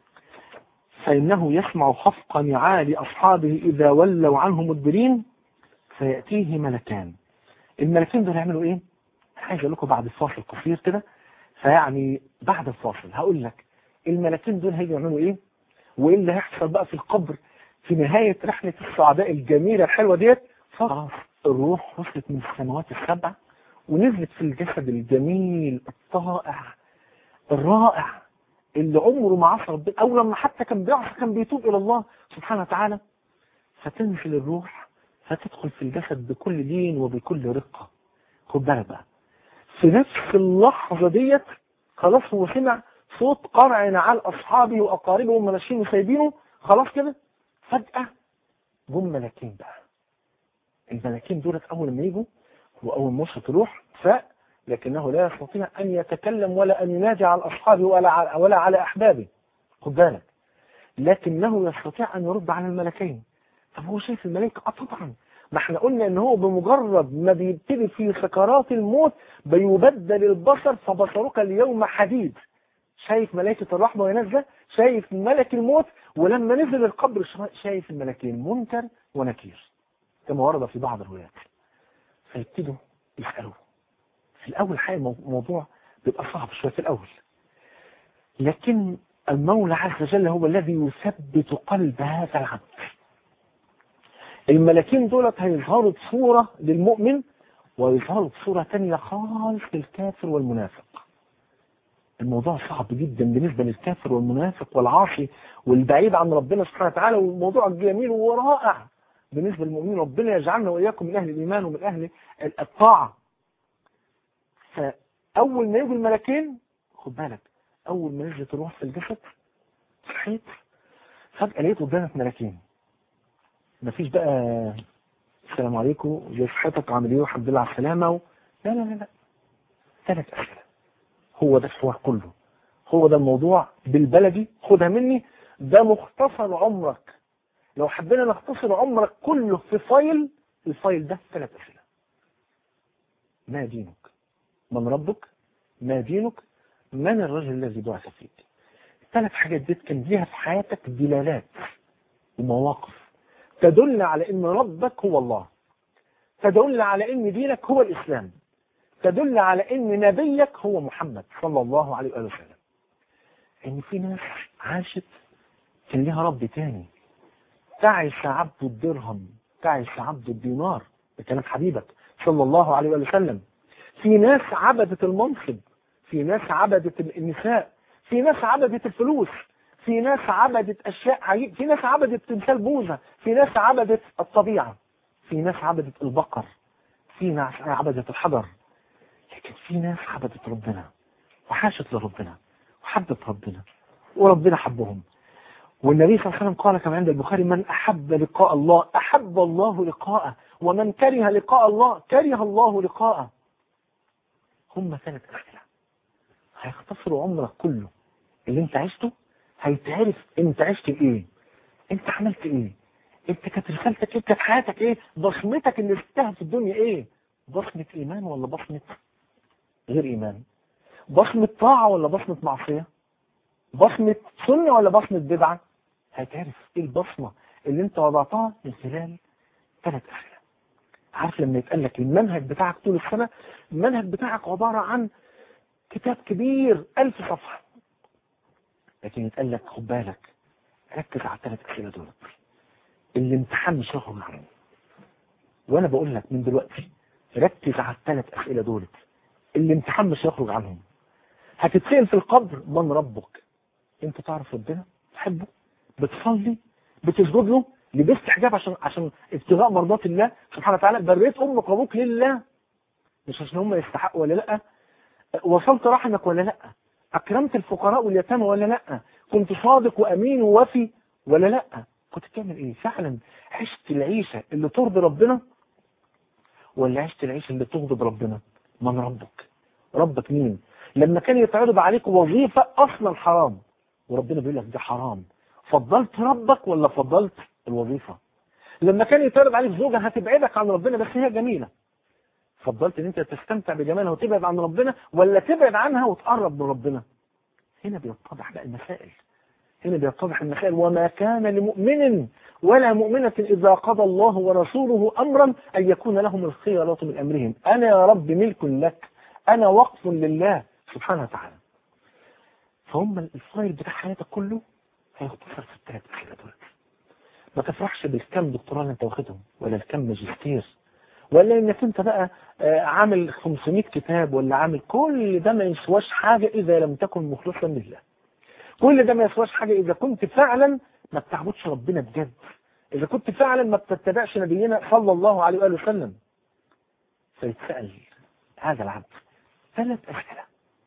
فإنه يسمع خفق نعال أصحابه إذا ولوا عنه مدبرين فيأتيه ملكان الملكين دول يعملوا إيه؟ عايز أقول لكم بعد الفاصل قصير كده فيعني بعد الفاصل هقول لك الملكين دول هيجوا يعملوا إيه؟ وإيه اللي هيحصل بقى في القبر في نهاية رحلة السعداء الجميلة الحلوة ديت خلاص الروح وصلت من السماوات السبع ونزلت في الجسد الجميل الطائع الرائع اللي عمره ما عصى ربنا او لما حتى كان بيعصى كان بيتوب الى الله سبحانه وتعالى فتنزل الروح فتدخل في الجسد بكل لين وبكل رقة خد بالك بقى في نفس اللحظة ديت خلاص هو سمع صوت قرع نعال اصحابه واقاربه وهم ماشيين وسايبينه خلاص كده فجأة جم ملاكين بقى الملاكين دولت اول ما يجوا هو اول ما وصلت الروح فاق لكنه لا يستطيع أن يتكلم ولا أن ينادي على أصحابه ولا على, ولا على أحبابه خد بالك لكنه يستطيع أن يرد على الملكين طب هو شايف الملائكة اه طبعا ما احنا قلنا ان هو بمجرد ما بيبتدي في سكرات الموت بيبدل البصر فبصرك اليوم حديد شايف ملائكة الرحمة وهي نازلة شايف ملك الموت ولما نزل القبر شايف الملكين منكر ونكير كما ورد في بعض الروايات فيبتدوا يسألوه في الأول حقيقة الموضوع بيبقى صعب شوية في الأول لكن المولى عز وجل هو الذي يثبت قلب هذا العبد الملكين دولت هيظهروا بصورة للمؤمن ويظهروا بصورة تانية خالص للكافر والمنافق الموضوع صعب جدا بالنسبة للكافر والمنافق والعاصي والبعيد عن ربنا سبحانه وتعالى والموضوع جميل ورائع بالنسبة للمؤمنين ربنا يجعلنا وإياكم من أهل الإيمان ومن أهل الطاعة فأول ما يجوا الملكين خد بالك أول ما نزلت الروح في الجسد صحيت فجأة لقيت قدامك ملكين مفيش بقى السلام عليكم زي صحتك عامل ايه والحمد لله على السلامة و... لا لا لا لا ثلاث أسئلة هو ده الحوار كله هو ده الموضوع بالبلدي خدها مني ده مختصر عمرك لو حبينا نختصر عمرك كله في فايل الفايل ده ثلاث أسئلة ما دينك من ربك ما دينك من الرجل الذي بعث فيك الثلاث حاجات دي كان ليها في حياتك دلالات ومواقف تدل على ان ربك هو الله تدل على ان دينك هو الاسلام تدل على ان نبيك هو محمد صلى الله عليه وآله وسلم ان في ناس عاشت كان لها رب تاني تعس عبد الدرهم تعس عبد الدينار بكلام حبيبك صلى الله عليه وآله وسلم في ناس عبدت المنصب في ناس عبدت النساء في ناس عبدت الفلوس في ناس عبدت أشياء عجيب في ناس عبدت تمثال بوزة في ناس عبدت الطبيعة في ناس عبدت البقر في ناس عبدت الحجر لكن في ناس عبدت ربنا وحاشت لربنا وحبت ربنا وربنا حبهم والنبي صلى الله عليه وسلم قال كما عند البخاري من أحب لقاء الله أحب الله لقاءه ومن كره لقاء الله كره الله لقاءه هم ثلاث أسئلة هيختصروا عمرك كله اللي انت عشته هيتعرف انت عشت بايه انت عملت ايه انت كانت رسالتك ايه كانت حياتك ايه بصمتك اللي شفتها في الدنيا ايه بصمة ايمان ولا بصمة غير ايمان بصمة طاعة ولا بصمة معصية بصمة سنة ولا بصمة بدعة هتعرف ايه البصمة اللي انت وضعتها من خلال ثلاث اسئلة عارف لما يتقال لك المنهج بتاعك طول السنة المنهج بتاعك عبارة عن كتاب كبير ألف صفحة لكن يتقال لك خد بالك ركز على الثلاث أسئلة دول الامتحان مش هيخرج عنه وأنا بقول لك من دلوقتي ركز على الثلاث أسئلة دولت الامتحان مش هيخرج عنهم هتتسأل في القبر من ربك انت تعرف ربنا تحبه بتصلي بتسجد له لبست حجاب عشان عشان ابتغاء مرضات الله سبحانه وتعالى بريت امك وابوك لله مش عشان هم يستحقوا ولا لا وصلت رحمك ولا لا اكرمت الفقراء واليتامى ولا لا كنت صادق وامين ووفي ولا لا كنت بتعمل ايه فعلا عشت العيشه اللي ترضي ربنا ولا عشت العيشه اللي تغضب ربنا من ربك ربك مين لما كان يتعرض عليك وظيفه اصلا حرام وربنا بيقول لك ده حرام فضلت ربك ولا فضلت الوظيفه لما كان يتعرض عليك زوجه هتبعدك عن ربنا بس هي جميله فضلت ان انت تستمتع بجمالها وتبعد عن ربنا ولا تبعد عنها وتقرب من ربنا هنا بيتضح بقى المسائل هنا بيتضح المسائل وما كان لمؤمن ولا مؤمنة إذا قضى الله ورسوله أمرا أن يكون لهم الخيرة من أمرهم أنا يا رب ملك لك أنا وقف لله سبحانه وتعالى فهم الفايل بتاع حياتك كله هيختصر في الثلاث أخيرة دول ما تفرحش بالكم دكتوراه اللي انت واخدهم ولا الكم ماجستير ولا انك انت بقى عامل 500 كتاب ولا عامل كل ده ما يسواش حاجة اذا لم تكن مخلصا لله كل ده ما يسواش حاجة اذا كنت فعلا ما بتعبدش ربنا بجد اذا كنت فعلا ما بتتبعش نبينا صلى الله عليه وآله وسلم فيتسأل هذا العبد ثلاث اسئلة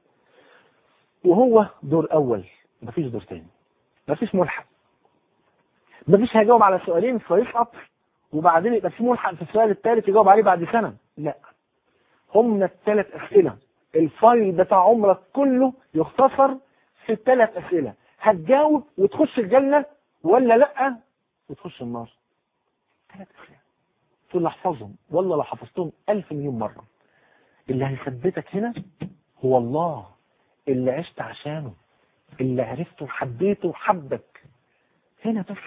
وهو دور اول مفيش دور تاني مفيش ملحق مفيش هيجاوب على سؤالين فيسقط وبعدين يبقى في ملحق في السؤال الثالث يجاوب عليه بعد سنة لا هم الثلاث أسئلة الفايل بتاع عمرك كله يختصر في الثلاث أسئلة هتجاوب وتخش الجنة ولا لا وتخش النار ثلاث أسئلة تقول احفظهم والله لو حفظتهم ألف مليون مرة اللي هيثبتك هنا هو الله اللي عشت عشانه اللي عرفته وحبيته وحبك هنا بس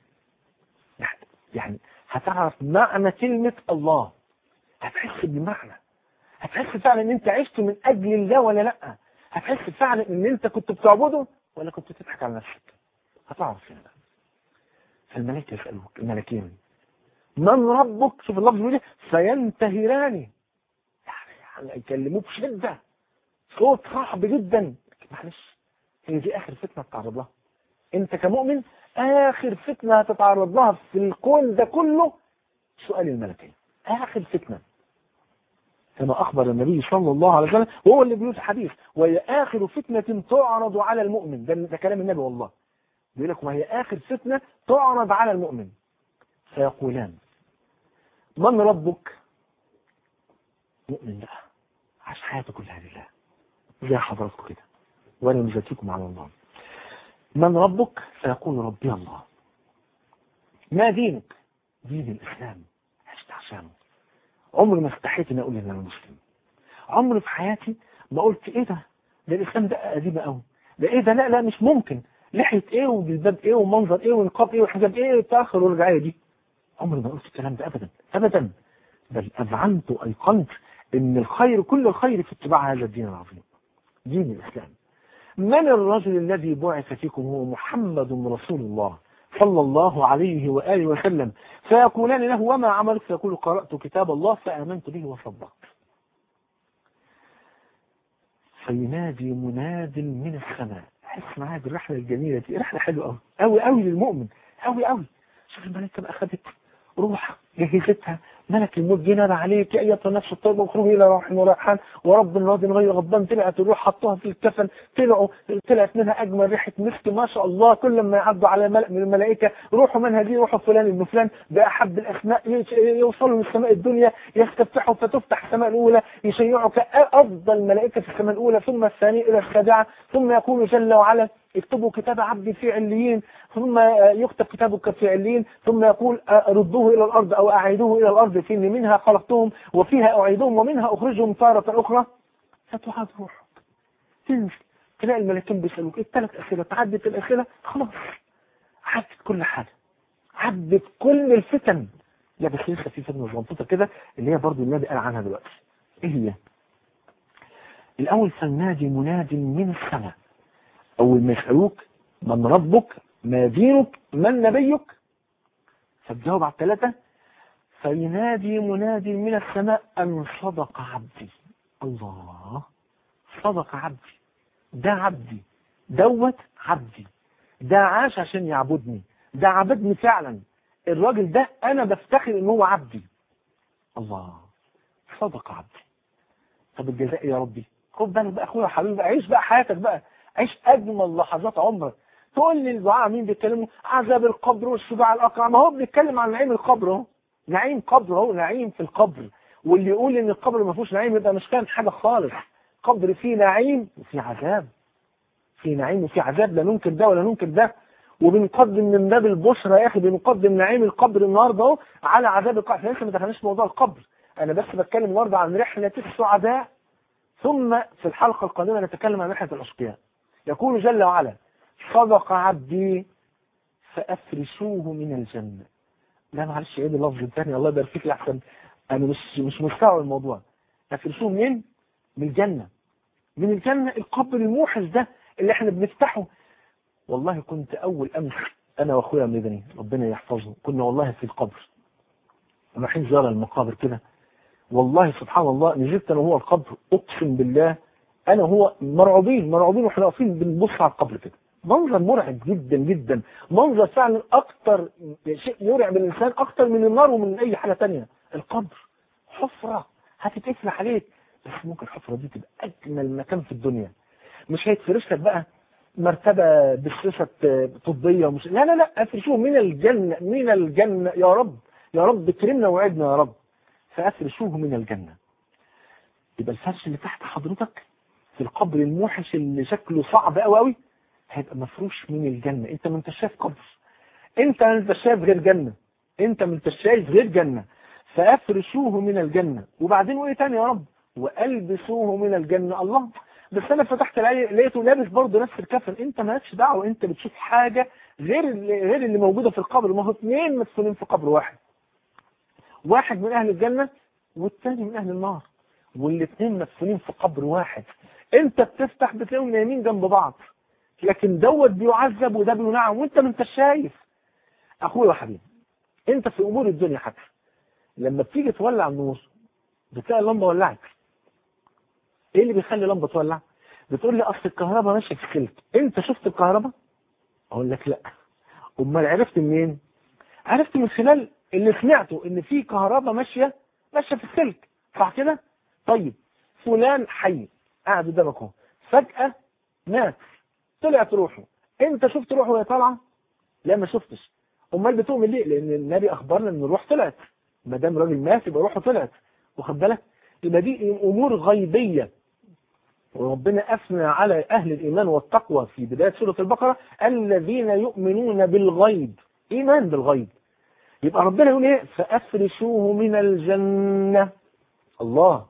يعني هتعرف معنى كلمة الله هتحس بالمعنى هتحس فعلا ان انت عشت من اجل الله ولا لا هتحس فعلا ان انت كنت بتعبده ولا كنت بتضحك على نفسك هتعرف هنا فالملائكة يسألوك الملكين من ربك شوف اللفظ بيقول فينتهران يعني يكلموه بشدة صوت صعب جدا معلش هي دي اخر فتنة تتعرض لها انت كمؤمن آخر فتنة هتتعرض لها في الكون ده كله سؤال الملكين آخر فتنة كما أخبر النبي صلى الله عليه وسلم وهو اللي بيقول الحديث وهي آخر فتنة تعرض على المؤمن ده, ده كلام النبي والله بيقول لك وهي آخر فتنة تعرض على المؤمن فيقولان من ربك مؤمن بقى عاش حياته كلها لله زي حضراتكم كده وانا مزكيكم على الله من ربك فيقول ربي الله ما دينك دين الإسلام عشت عشانه عمري ما استحيت ان اقول ان انا مسلم عمري في حياتي ما قلت ايه ده ده الاسلام ده قديم قوي ده ايه ده لا لا مش ممكن لحية ايه وجلباب ايه ومنظر ايه ونقاب ايه وحجاب ايه بتاخر والرجعية دي عمري ما قلت الكلام ده ابدا ابدا بل اذعنت وايقنت ان الخير كل الخير في اتباع هذا الدين العظيم دين الاسلام من الرجل الذي بعث فيكم هو محمد رسول الله صلى الله عليه وآله وسلم فيقولان له وما عملك فيقول قرأت كتاب الله فآمنت به وصدقت فينادي مناد من السماء حس معايا بالرحلة الجميلة دي رحلة حلوة قوي قوي قوي للمؤمن قوي قوي شوف الملائكة بقى خدت روح جهزتها ملك الموت جه نادى عليك يا ايتها النفس الطيبه واخرجي الى روح وريحان ورب راض غير غضبان طلعت الروح حطوها في الكفن طلعوا طلعت منها اجمل ريحه مسك ما شاء الله كل ما يعدوا على ملك من الملائكه روحوا من هذه روح فلان ابن فلان باحب الاسماء يوصلوا للسماء الدنيا يستفتحوا فتفتح السماء الاولى يشيعوا كافضل ملائكه في السماء الاولى ثم الثانيه الى السابعه ثم يقول جل وعلا اكتبوا كتاب عبدي في عليين ثم يكتب كتابك في عليين ثم يقول ردوه إلى الأرض أو أعيدوه إلى الأرض فإن منها خلقتهم وفيها أعيدهم ومنها أخرجهم تارة أخرى فتعاد روحك تنزل تلاقي الملكين بيسألوك الثلاث أسئلة تعدت الأسئلة خلاص عدت كل حاجة عدت كل الفتن لا بس لسه في فتنة صغنطوطة كده اللي هي برضو النبي قال عنها دلوقتي ايه هي؟ الأول فلنادي مناد من السماء أول ما يسألوك من ربك ما دينك من نبيك فتجاوب على الثلاثة فينادي منادي من السماء أن صدق عبدي الله صدق عبدي ده عبدي دوت عبدي ده عاش عشان يعبدني ده عبدني فعلا الراجل ده انا بفتخر ان هو عبدي الله صدق عبدي طب الجزاء يا ربي خد بالك بقى اخويا وحبيبي بقى عيش بقى حياتك بقى عيش اجمل لحظات عمرك تقول لي الدعاء مين بيتكلموا عذاب القبر والشباع الاقرع ما هو بيتكلم عن نعيم القبر اهو نعيم قبر اهو نعيم في القبر واللي يقول ان القبر ما فيهوش نعيم يبقى مش فاهم حاجه خالص قبر فيه نعيم وفيه عذاب في نعيم وفي عذاب لا ننكر ده ولا ننكر ده وبنقدم من باب البشرى يا اخي بنقدم نعيم القبر النهارده اهو على عذاب القبر احنا لسه ما دخلناش في موضوع القبر انا بس بتكلم النهارده عن رحله السعداء ثم في الحلقه القادمه نتكلم عن رحله الاشقياء يقول جل وعلا صدق عبدي فافرشوه من الجنه لا معلش ايه اللفظ الثاني الله يبارك فيك يا احسن انا مش مش مستوعب الموضوع افرشوه من من الجنه من الجنه القبر الموحش ده اللي احنا بنفتحه والله كنت اول امس انا واخويا مدني ربنا يحفظه كنا والله في القبر رايحين زياره المقابر كده والله سبحان الله نزلت انا وهو القبر اقسم بالله انا وهو مرعوبين مرعوبين واحنا واقفين بنبص على القبر كده منظر مرعب جدا جدا منظر فعلا اكتر شيء يرعب الانسان اكتر من النار ومن اي حاجه تانية القبر حفره هتتقفل عليك بس ممكن الحفره دي تبقى اجمل مكان في الدنيا مش هيتفرش لك بقى مرتبة بشرشة طبية ومش لا لا لا افرشوه من الجنة من الجنة يا رب يا رب كرمنا وعدنا يا رب فافرشوه من الجنة يبقى الفرش اللي تحت حضرتك في القبر الموحش اللي شكله صعب قوي قوي هيبقى مفروش من الجنة انت ما انتش شايف قبر انت ما انتش شايف غير جنة انت ما انتش شايف غير جنة فافرشوه من الجنة وبعدين وايه تاني يا رب والبسوه من الجنة الله بس انا فتحت العين لقيته لابس برضه نفس الكفن انت مالكش دعوه انت بتشوف حاجه غير اللي غير اللي موجوده في القبر ما هو اثنين مدفونين في قبر واحد واحد من اهل الجنه والثاني من اهل النار والاثنين مدفونين في قبر واحد انت بتفتح بتلاقيهم نايمين جنب بعض لكن دوت بيعذب وده بينعم وانت ما انتش شايف اخويا وحبيبي انت في امور الدنيا حتى لما بتيجي تولع النور بتلاقي اللمبه ولعت ايه اللي بيخلي لمبه تولع بتقول لي اصل الكهرباء ماشيه في السلك انت شفت الكهرباء اقول لك لا امال عرفت منين عرفت من خلال اللي سمعته ان في كهرباء ماشيه ماشيه في السلك صح كده طيب فلان حي قاعد قدامك اهو فجاه مات طلعت روحه انت شفت روحه وهي طالعه لا ما شفتش امال بتؤمن ليه لان النبي اخبرنا ان الروح طلعت ما دام راجل مات يبقى روحه طلعت واخد بالك يبقى دي امور غيبيه وربنا أثنى على أهل الإيمان والتقوى في بداية سورة البقرة الذين يؤمنون بالغيب إيمان بالغيب يبقى ربنا يقول إيه فأفرشوه من الجنة الله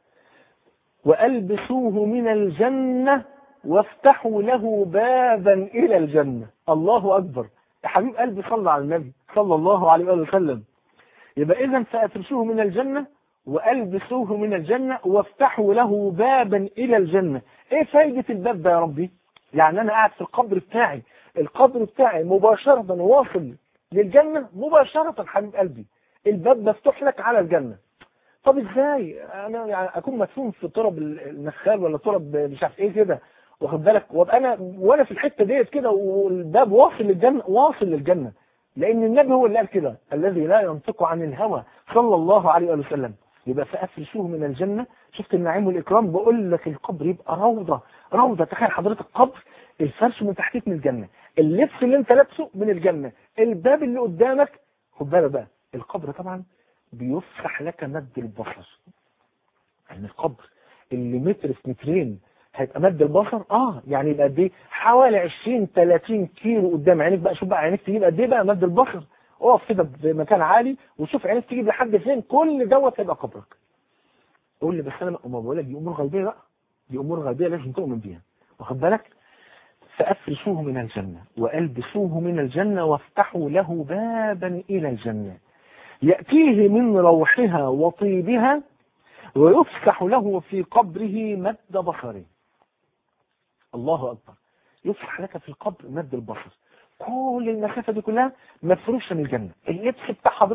وألبسوه من الجنة وافتحوا له بابا إلى الجنة الله أكبر يا حبيب قلبي صلى على النبي صلى الله عليه وسلم يبقى إذا فأفرشوه من الجنة وألبسوه من الجنة وافتحوا له بابا إلى الجنة إيه فايدة الباب ده يا ربي يعني أنا قاعد في القبر بتاعي القبر بتاعي مباشرة واصل للجنة مباشرة حبيب قلبي الباب مفتوح لك على الجنة طب ازاي انا يعني اكون مدفون في تراب النخال ولا تراب مش عارف ايه كده واخد بالك وابقى انا وانا في الحته ديت كده والباب واصل للجنه واصل للجنه لان النبي هو اللي قال كده الذي لا ينطق عن الهوى صلى الله عليه وسلم يبقى فافرشوه من الجنه شفت النعيم والاكرام بقول لك القبر يبقى روضه روضه تخيل حضرتك قبر الفرش من تحتيك من الجنه اللبس اللي انت لابسه من الجنه الباب اللي قدامك خد بالك بقى القبر طبعا بيفتح لك مد البصر يعني القبر اللي متر في مترين هيبقى مد البصر اه يعني يبقى قد ايه حوالي 20 30 كيلو قدام عينيك بقى شوف بقى عينيك تجيب قد ايه بقى مد البصر اقف كده بمكان عالي وشوف عينيك تجيب لحد فين كل دوت هيبقى قبرك قول لي بس انا ما بقول لك دي امور غيبيه بقى دي امور غيبيه لازم تؤمن بيها واخد بالك فافرشوه من الجنه والبسوه من الجنه وافتحوا له بابا الى الجنه يأتيه من روحها وطيبها ويفسح له في قبره مد بصره الله أكبر يفسح لك في القبر مد البصر كل المسافة دي كلها مفروشة من الجنة اللبس بتاع حضرتك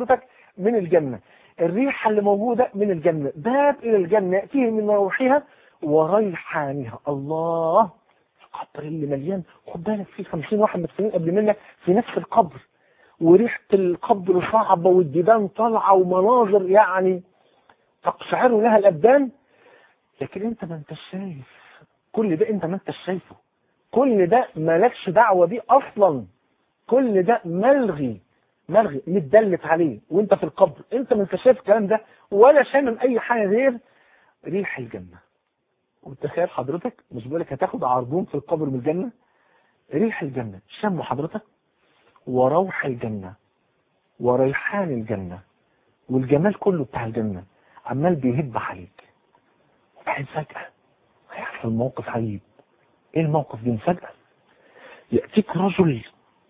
من الجنة الريحة اللي موجودة من الجنة باب إلى الجنة يأتيه من روحها وريحانها الله القبر اللي مليان خد بالك في 50 واحد مدفونين قبل منك في نفس القبر وريحة القبر صعبة والديدان طالعة ومناظر يعني تقشعر لها الأبدان لكن انت ما انت شايف كل ده انت ما انت شايفه كل ده مالكش دعوة بيه اصلا كل ده ملغي ملغي متدلت عليه وانت في القبر انت ما انت شايف الكلام ده ولا شامم اي حاجة غير ريح الجنة وتخيل حضرتك مش بقولك هتاخد عربون في القبر من الجنة ريح الجنة شم حضرتك وروح الجنة وريحان الجنة والجمال كله بتاع الجنة عمال بيهب عليك وبعدين فجأة هيحصل موقف عجيب ايه الموقف دي فجأة يأتيك رجل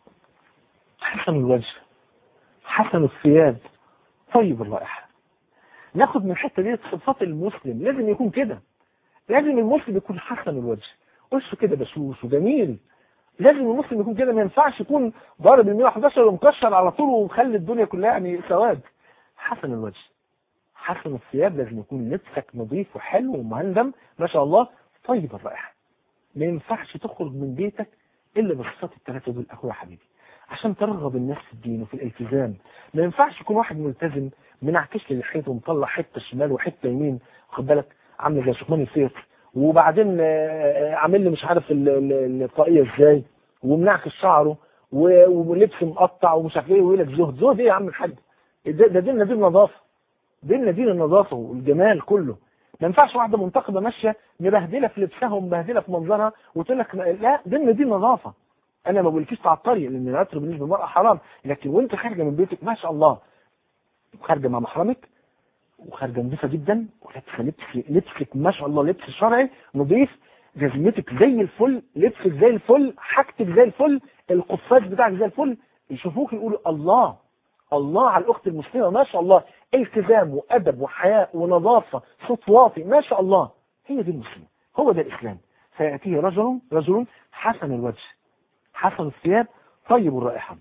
حسن الوجه حسن الثياب طيب الرائحة ناخد من الحتة دي صفات المسلم لازم يكون كده لازم المسلم يكون حسن الوجه وشه كده بشوش وجميل لازم المسلم يكون كده ما ينفعش يكون ضارب ال 111 ومكشر على طول ومخلي الدنيا كلها يعني سواد حسن الوجه حسن الثياب لازم يكون لبسك نظيف وحلو ومهندم ما شاء الله طيب الرائحه ما ينفعش تخرج من بيتك الا بالصفات الثلاثه دول اخويا حبيبي عشان ترغب الناس في الدين وفي الالتزام ما ينفعش يكون واحد ملتزم منعكش لي لحيته ومطلع حته شمال وحته يمين واخد بالك عامل زي شكمان السيف وبعدين عامل لي مش عارف الطاقيه ازاي ومنعكس شعره ولبس مقطع ومش عارف ايه ويقول لك زهد زهد ايه يا عم الحاج ده, ده ديننا دين نظافه ديننا دين النظافه والجمال كله ما ينفعش واحده منتقبه ماشيه مبهدله في لبسها ومبهدله في منظرها وتقول لك لا ديننا دين نظافه انا ما بقولكيش تعطري لان العطر بالنسبه للمراه حرام لكن وانت خارجه من بيتك ما شاء الله خارجه مع محرمك وخارجه نظيفه جدا ولابسه لبس لبسك ما شاء الله لبس شرعي نظيف جزمتك زي الفل لبسك زي الفل حاجتك زي الفل القفاز بتاعك زي الفل يشوفوك يقولوا الله الله على الاخت المسلمه ما شاء الله التزام وادب وحياء ونظافه صوت واطي ما شاء الله هي دي المسلمه هو ده الاسلام فياتيه رجل رجل حسن الوجه حسن الثياب طيب الرائحه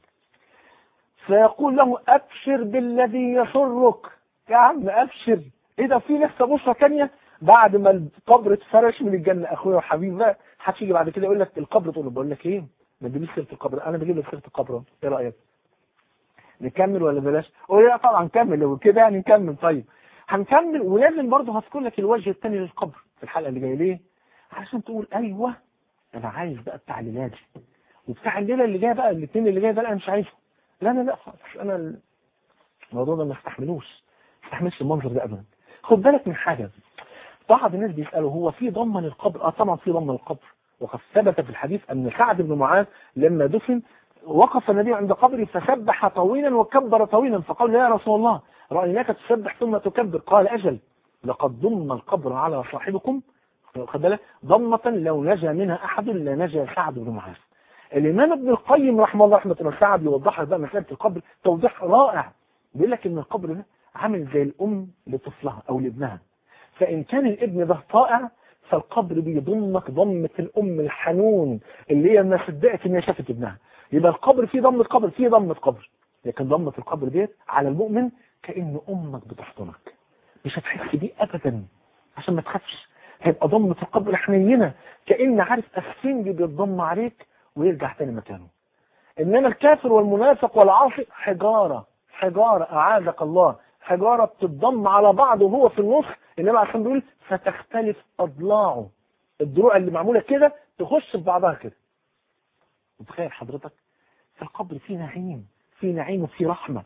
فيقول له ابشر بالذي يسرك يا عم ابشر ايه ده في لسه بشرى ثانيه بعد ما القبر اتفرش من الجنه اخويا وحبيبي بقى هتيجي بعد كده يقول لك القبر تقول له بقول لك ايه ما تجيبليش سيره القبر انا بجيب لك سيره القبر ايه رايك نكمل ولا بلاش قول لا طبعا نكمل لو كده يعني نكمل طيب هنكمل ولازم برضه هذكر لك الوجه الثاني للقبر في الحلقه اللي جايه ليه عشان تقول ايوه انا عايز بقى بتاع الليله دي وبتاع الليله اللي جايه بقى الاثنين اللي جايه ده انا مش عايزه لا لا لا خالص انا الموضوع ده ما استحملوش ما استحملش المنظر ده ابدا خد بالك من حاجه بعض الناس بيسالوا هو في ضمن القبر اه طبعا في ضمن القبر وقد ثبت في الحديث ان سعد بن معاذ لما دفن وقف النبي عند قبره فسبح طويلا وكبر طويلا فقال يا رسول الله رايناك تسبح ثم تكبر قال اجل لقد ضم القبر على صاحبكم خد بالك ضمة لو نجا منها احد لنجا سعد بن معاذ الامام ابن القيم رحمه الله رحمه الله سعد يوضح بقى مساله القبر توضيح رائع بيقول لك ان القبر ده عامل زي الام لطفلها او لابنها فان كان الابن ده طائع فالقبر بيضمك ضمة الام الحنون اللي هي ما صدقت ان هي شافت ابنها يبقى القبر فيه ضمة قبر فيه ضمة قبر لكن ضمة القبر ديت على المؤمن كأن امك بتحضنك مش هتحس بيه ابدا عشان ما تخافش هيبقى ضمة القبر حنينة كأن عارف السنج بيتضم عليك ويرجع تاني مكانه انما الكافر والمنافق والعاصي حجارة حجارة اعاذك الله حجارة بتتضم على بعض وهو في النص انما عشان بيقول فتختلف اضلاعه الضلوع اللي معمولة كده تخش في بعضها كده متخيل حضرتك في القبر في نعيم في نعيم وفي رحمة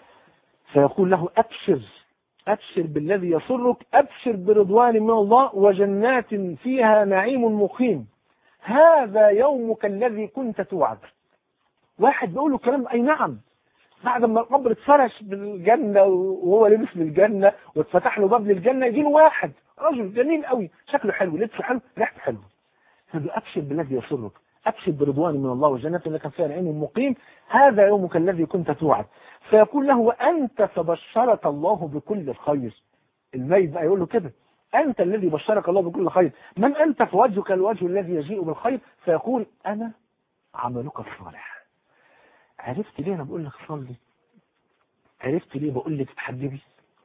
فيقول له أبشر أبشر بالذي يسرك أبشر برضوان من الله وجنات فيها نعيم مقيم هذا يومك الذي كنت توعد واحد بيقول له كلام أي نعم بعد ما القبر اتفرش بالجنة وهو لبس بالجنة واتفتح له باب للجنة يجي له واحد رجل جميل قوي شكله حلو لبسه حلو ريحته حلوه فبيقول أبشر بالذي يسرك أبشر برضوان من الله والجنة لك فيها نعيم مقيم هذا يومك الذي كنت توعد فيقول له وأنت فبشرك الله بكل الخير الميت بقى يقول له كده أنت الذي بشرك الله بكل خير من أنت فوجهك الوجه الذي يجيء بالخير فيقول أنا عملك الصالح عرفت ليه أنا بقول لك صلي عرفت ليه بقول لك تتحجبي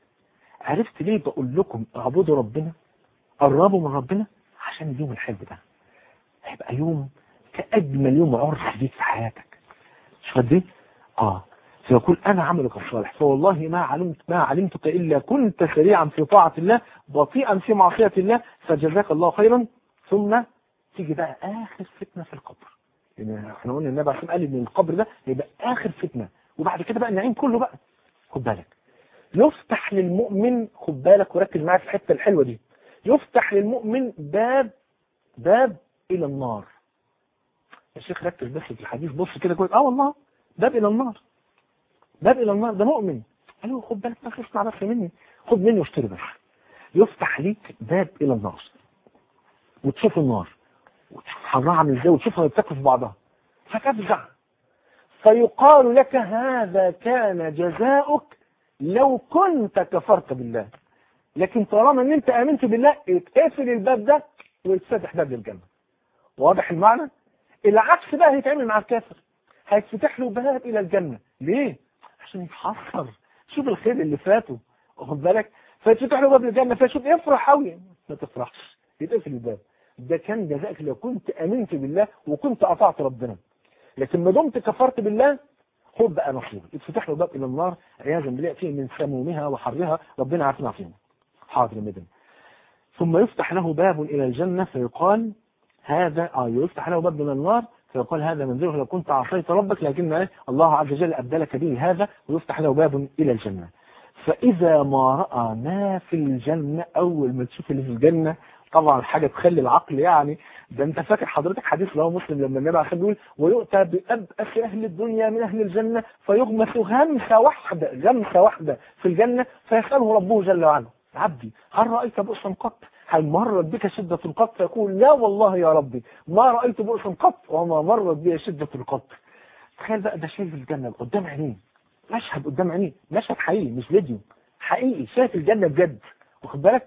عرفت ليه بقول لكم اعبدوا ربنا قربوا من ربنا عشان اليوم الحلو ده هيبقى يوم كأجمل يوم عرس ليك في حياتك مش قد ايه؟ اه فيقول انا عملك الصالح فوالله ما علمت ما علمتك الا كنت سريعا في طاعة الله بطيئا في معصية الله فجزاك الله خيرا ثم تيجي بقى اخر فتنة في القبر يعني احنا قلنا النبي عليه قال ان القبر ده هيبقى اخر فتنة وبعد كده بقى النعيم كله بقى خد بالك يفتح للمؤمن خد بالك وركز معايا في الحته الحلوه دي يفتح للمؤمن باب باب الى النار يا شيخ ركز بس في الحديث بص كده كويس اه والله باب الى النار باب الى النار ده مؤمن قال له خد بالك بس اسمع بس مني خد مني واشتري بس يفتح ليك باب الى النار وتشوف النار وتشوف حرها عامل ازاي وتشوفها بتاكل في بعضها فتفزع فيقال لك هذا كان جزاؤك لو كنت كفرت بالله لكن طالما ان انت امنت بالله اتقفل الباب ده ويتفتح باب للجنه واضح المعنى العكس بقى هيتعمل مع الكافر هيتفتح له باب الى الجنه ليه عشان يتحصر شوف الخير اللي فاته واخد بالك فيتفتح له باب الجنه فيشوف يفرح قوي ما تفرحش يتقفل الباب ده كان جزائك لو كنت امنت بالله وكنت اطعت ربنا لكن ما دمت كفرت بالله خد بقى نصيبك اتفتح له باب الى النار عياذا بالله فيه من سمومها وحرها ربنا عافنا فيهم حاضر مدن ثم يفتح له باب الى الجنه فيقال هذا اه يفتح له باب من النار فيقال هذا منزله لو كنت عصيت ربك لكن إيه؟ الله عز وجل ابدلك به هذا ويفتح له باب الى الجنه فاذا ما راى ما في الجنه اول ما تشوف اللي في الجنه طبعا حاجة تخلي العقل يعني ده انت فاكر حضرتك حديث رواه مسلم لما النبي عليه الصلاه يقول ويؤتى بأبأس أهل الدنيا من أهل الجنة فيغمس غمسة واحدة غمسة واحدة في الجنة فيسأله ربه جل وعلا عبدي هل رأيت بؤسا قط هل مرت بك شدة قط فيقول لا والله يا ربي ما رأيت بؤسا قط وما مرت بي شدة قط تخيل بقى ده شايف الجنة قدام عينيه مشهد قدام عينيه مشهد حقيقي مش فيديو حقيقي شايف الجنة بجد واخد بالك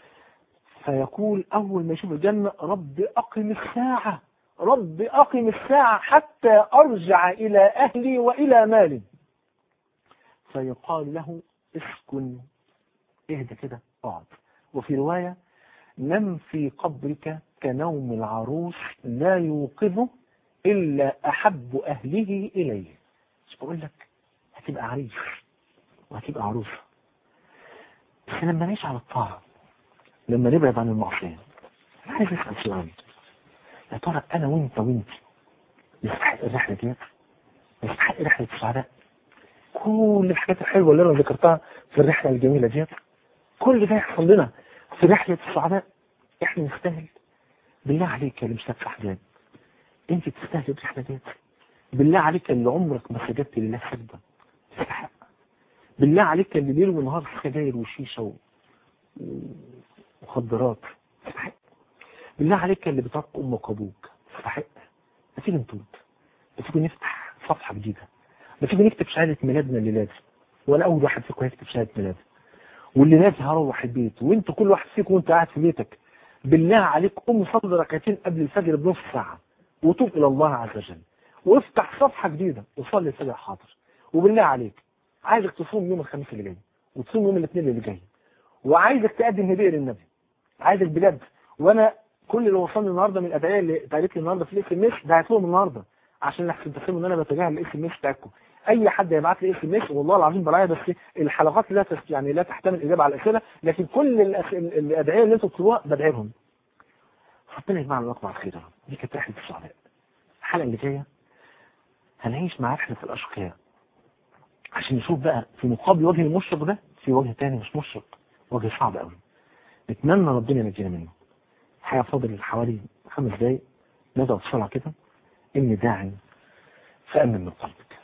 فيقول أول ما يشوف الجنة رب أقم الساعة رب أقم الساعة حتى أرجع إلى أهلي وإلى مالي فيقال له اسكن اهدى كده اقعد وفي رواية نم في قبرك كنوم العروس لا يوقظه إلا أحب أهله إليه مش بقول لك هتبقى عريس وهتبقى عروسة بس لما نعيش على الطاعة لما نبعد عن المعصية أنا عايز أسأل سؤال يا ترى أنا وأنت وأنت نستحق الرحلة دي نستحق رحلة السعداء كل الحاجات الحلوة اللي أنا ذكرتها في الرحلة الجميلة دي كل ده يحصل لنا في رحلة السعداء إحنا نستاهل بالله عليك يا اللي مش لابسة حجاب أنت تستاهل الرحلة دي بالله عليك اللي عمرك ما سجدت لله سجدة تستحق بالله عليك اللي ليل ونهار سجاير وشيشة و... مخدرات تستحق بالله عليك اللي بتعق امك وابوك تستحق ما تيجي نتوب ما تيجي نفتح صفحه جديده ما تيجي نكتب شهاده ميلادنا الليله دي ولا اول واحد فيكم هيكتب شهاده ميلاده واللي نازل هروح البيت وانت كل واحد فيكم وانت قاعد في بيتك بالله عليك قوم صلي ركعتين قبل الفجر بنص ساعه وتوب الى الله عز وجل وافتح صفحه جديده وصلي الفجر حاضر وبالله عليك عايزك تصوم يوم الخميس اللي جاي وتصوم يوم الاثنين اللي جاي وعايزك تقدم هديه للنبي عايزك بجد وانا كل اللي وصلني النهارده من الادعيه اللي اتقالت لي النهارده في الاس ام اس بعت لهم النهارده عشان احسن تفهموا ان انا بتجاهل الاس ام اس بتاعكم اي حد يبعت لي اس ام اس والله العظيم برايا بس الحلقات لا تس يعني لا تحتمل اجابه على الاسئله لكن كل الأس... الادعيه اللي انتم بتطلبوها بدعي لهم ربنا يجمعنا لكم على خير دي كانت رحله السعداء الحلقه اللي جايه هنعيش مع رحله الاشقياء عشان نشوف بقى في مقابل وجه المشرق ده في وجه تاني مش مشرق وجه صعب قوي نتمنى ربنا ينجينا منه حاجة فاضل حوالي خمس دقايق ندعو بسرعة كده إني داعي فأمن من قلبك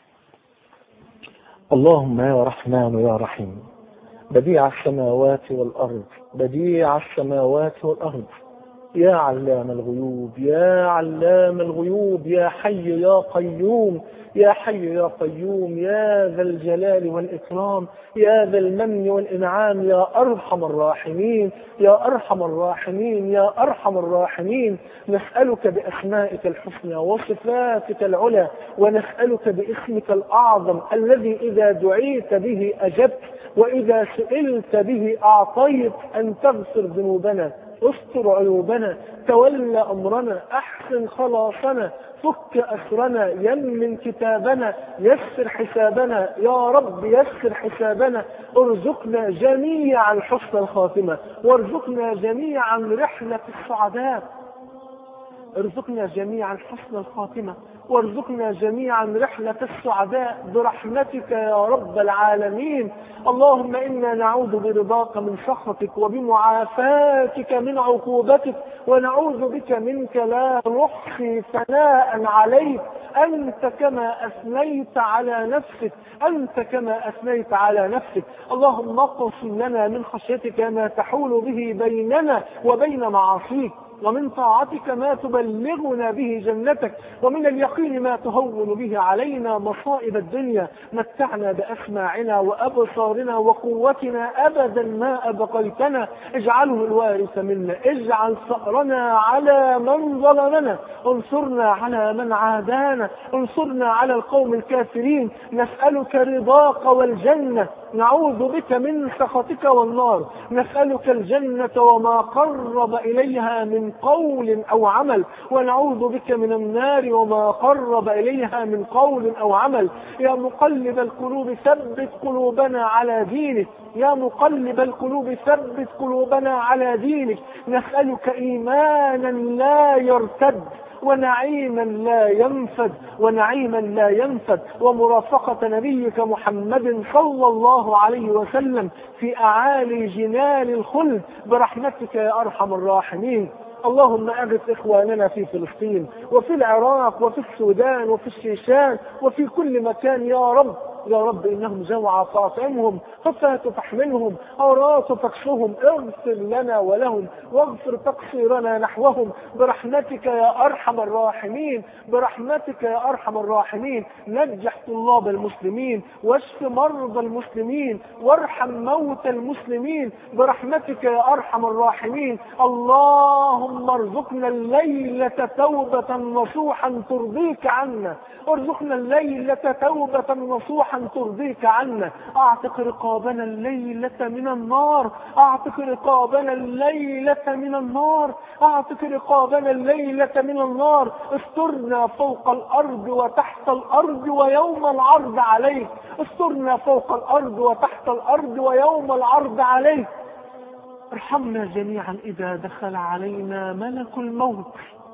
اللهم يا رحمن يا رحيم بديع السماوات والأرض بديع السماوات والأرض يا علام الغيوب يا علام الغيوب يا حي يا قيوم يا حي يا قيوم يا ذا الجلال والإكرام يا ذا المن والإنعام يا أرحم الراحمين يا أرحم الراحمين يا أرحم الراحمين نسألك بأسمائك الحسنى وصفاتك العلى ونسألك باسمك الأعظم الذي إذا دعيت به أجبت وإذا سئلت به أعطيت أن تغفر ذنوبنا استر عيوبنا تول أمرنا أحسن خلاصنا فك أسرنا يمن كتابنا يسر حسابنا يا رب يسر حسابنا ارزقنا جميعا حسن الخاتمة وارزقنا جميعا رحلة السعداء ارزقنا جميعا حسن الخاتمة وارزقنا جميعا رحلة السعداء برحمتك يا رب العالمين اللهم إنا نعوذ برضاك من سخطك وبمعافاتك من عقوبتك ونعوذ بك منك لا نحصي ثناء عليك أنت كما أثنيت على نفسك أنت كما أثنيت على نفسك اللهم اقسم لنا من خشيتك ما تحول به بيننا وبين معاصيك ومن طاعتك ما تبلغنا به جنتك ومن اليقين ما تهون به علينا مصائب الدنيا متعنا بأسماعنا وأبصارنا وقوتنا أبدا ما أبقيتنا اجعله الوارث منا اجعل ثأرنا على من ظلمنا انصرنا على من عادانا انصرنا على القوم الكافرين نسألك رضاك والجنة نعوذ بك من سخطك والنار نسألك الجنة وما قرب إليها من قول أو عمل ونعوذ بك من النار وما قرب إليها من قول أو عمل يا مقلب القلوب ثبت قلوبنا على دينك يا مقلب القلوب ثبت قلوبنا على دينك نسألك إيمانا لا يرتد ونعيما لا ينفد ونعيما لا ينفد ومرافقة نبيك محمد صلى الله عليه وسلم في أعالي جنان الخلد برحمتك يا أرحم الراحمين اللهم أغث إخواننا في فلسطين وفي العراق وفي السودان وفي الشيشان وفي كل مكان يا رب يا رب إنهم جوعى فاطعمهم خفاة تحملهم أورات تكسهم اغفر لنا ولهم واغفر تقصيرنا نحوهم برحمتك يا أرحم الراحمين برحمتك يا أرحم الراحمين نجح طلاب المسلمين واشف مرضى المسلمين وارحم موتى المسلمين برحمتك يا أرحم الراحمين اللهم ارزقنا الليلة توبة نصوحا ترضيك عنا ارزقنا الليلة توبة نصوحا ترضيك عنا اعتق رقابنا الليلة من النار اعتق رقابنا الليلة من النار اعتق رقابنا الليلة من النار استرنا فوق الارض وتحت الارض ويوم العرض عليك استرنا فوق الارض وتحت الارض ويوم العرض عليك ارحمنا جميعا اذا دخل علينا ملك الموت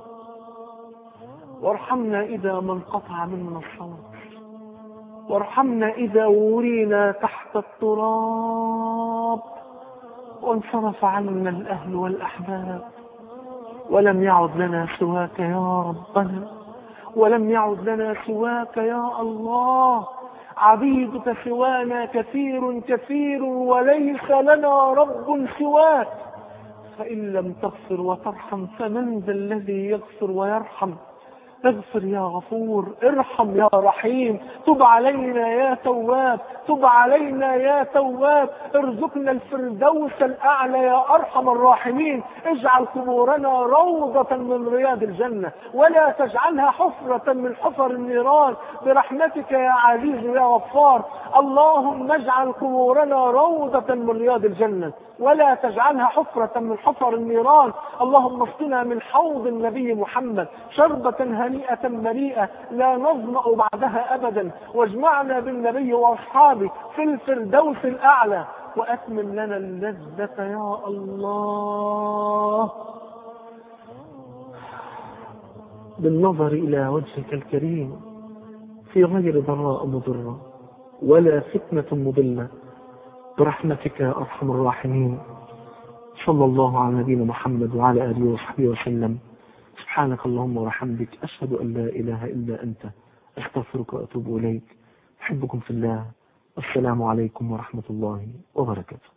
وارحمنا إذا ما انقطع منا الصوت وارحمنا إذا ورينا تحت التراب وانصرف عنا الأهل والأحباب ولم يعد لنا سواك يا ربنا ولم يعد لنا سواك يا الله عبيدك سوانا كثير كثير وليس لنا رب سواك فإن لم تغفر وترحم فمن ذا الذي يغفر ويرحم اغفر يا غفور ارحم يا رحيم تب علينا يا تواب تب علينا يا تواب ارزقنا الفردوس الأعلى يا أرحم الراحمين اجعل قبورنا روضة من رياض الجنة ولا تجعلها حفرة من حفر النيران برحمتك يا عزيز يا غفار اللهم اجعل قبورنا روضة من رياض الجنة ولا تجعلها حفرة من حفر النيران اللهم اسقنا من حوض النبي محمد شربة هنيئة مريئة لا نظمأ بعدها أبدا واجمعنا بالنبي وأصحابه في الفردوس الأعلى وأتمم لنا اللذة يا الله بالنظر إلى وجهك الكريم في غير ضراء مضرة ولا فتنة مضلة برحمتك يا أرحم الراحمين صلى الله على نبينا محمد وعلى آله وصحبه وسلم سبحانك اللهم وبحمدك أشهد أن لا إله إلا أنت أستغفرك وأتوب إليك أحبكم في الله السلام عليكم ورحمة الله وبركاته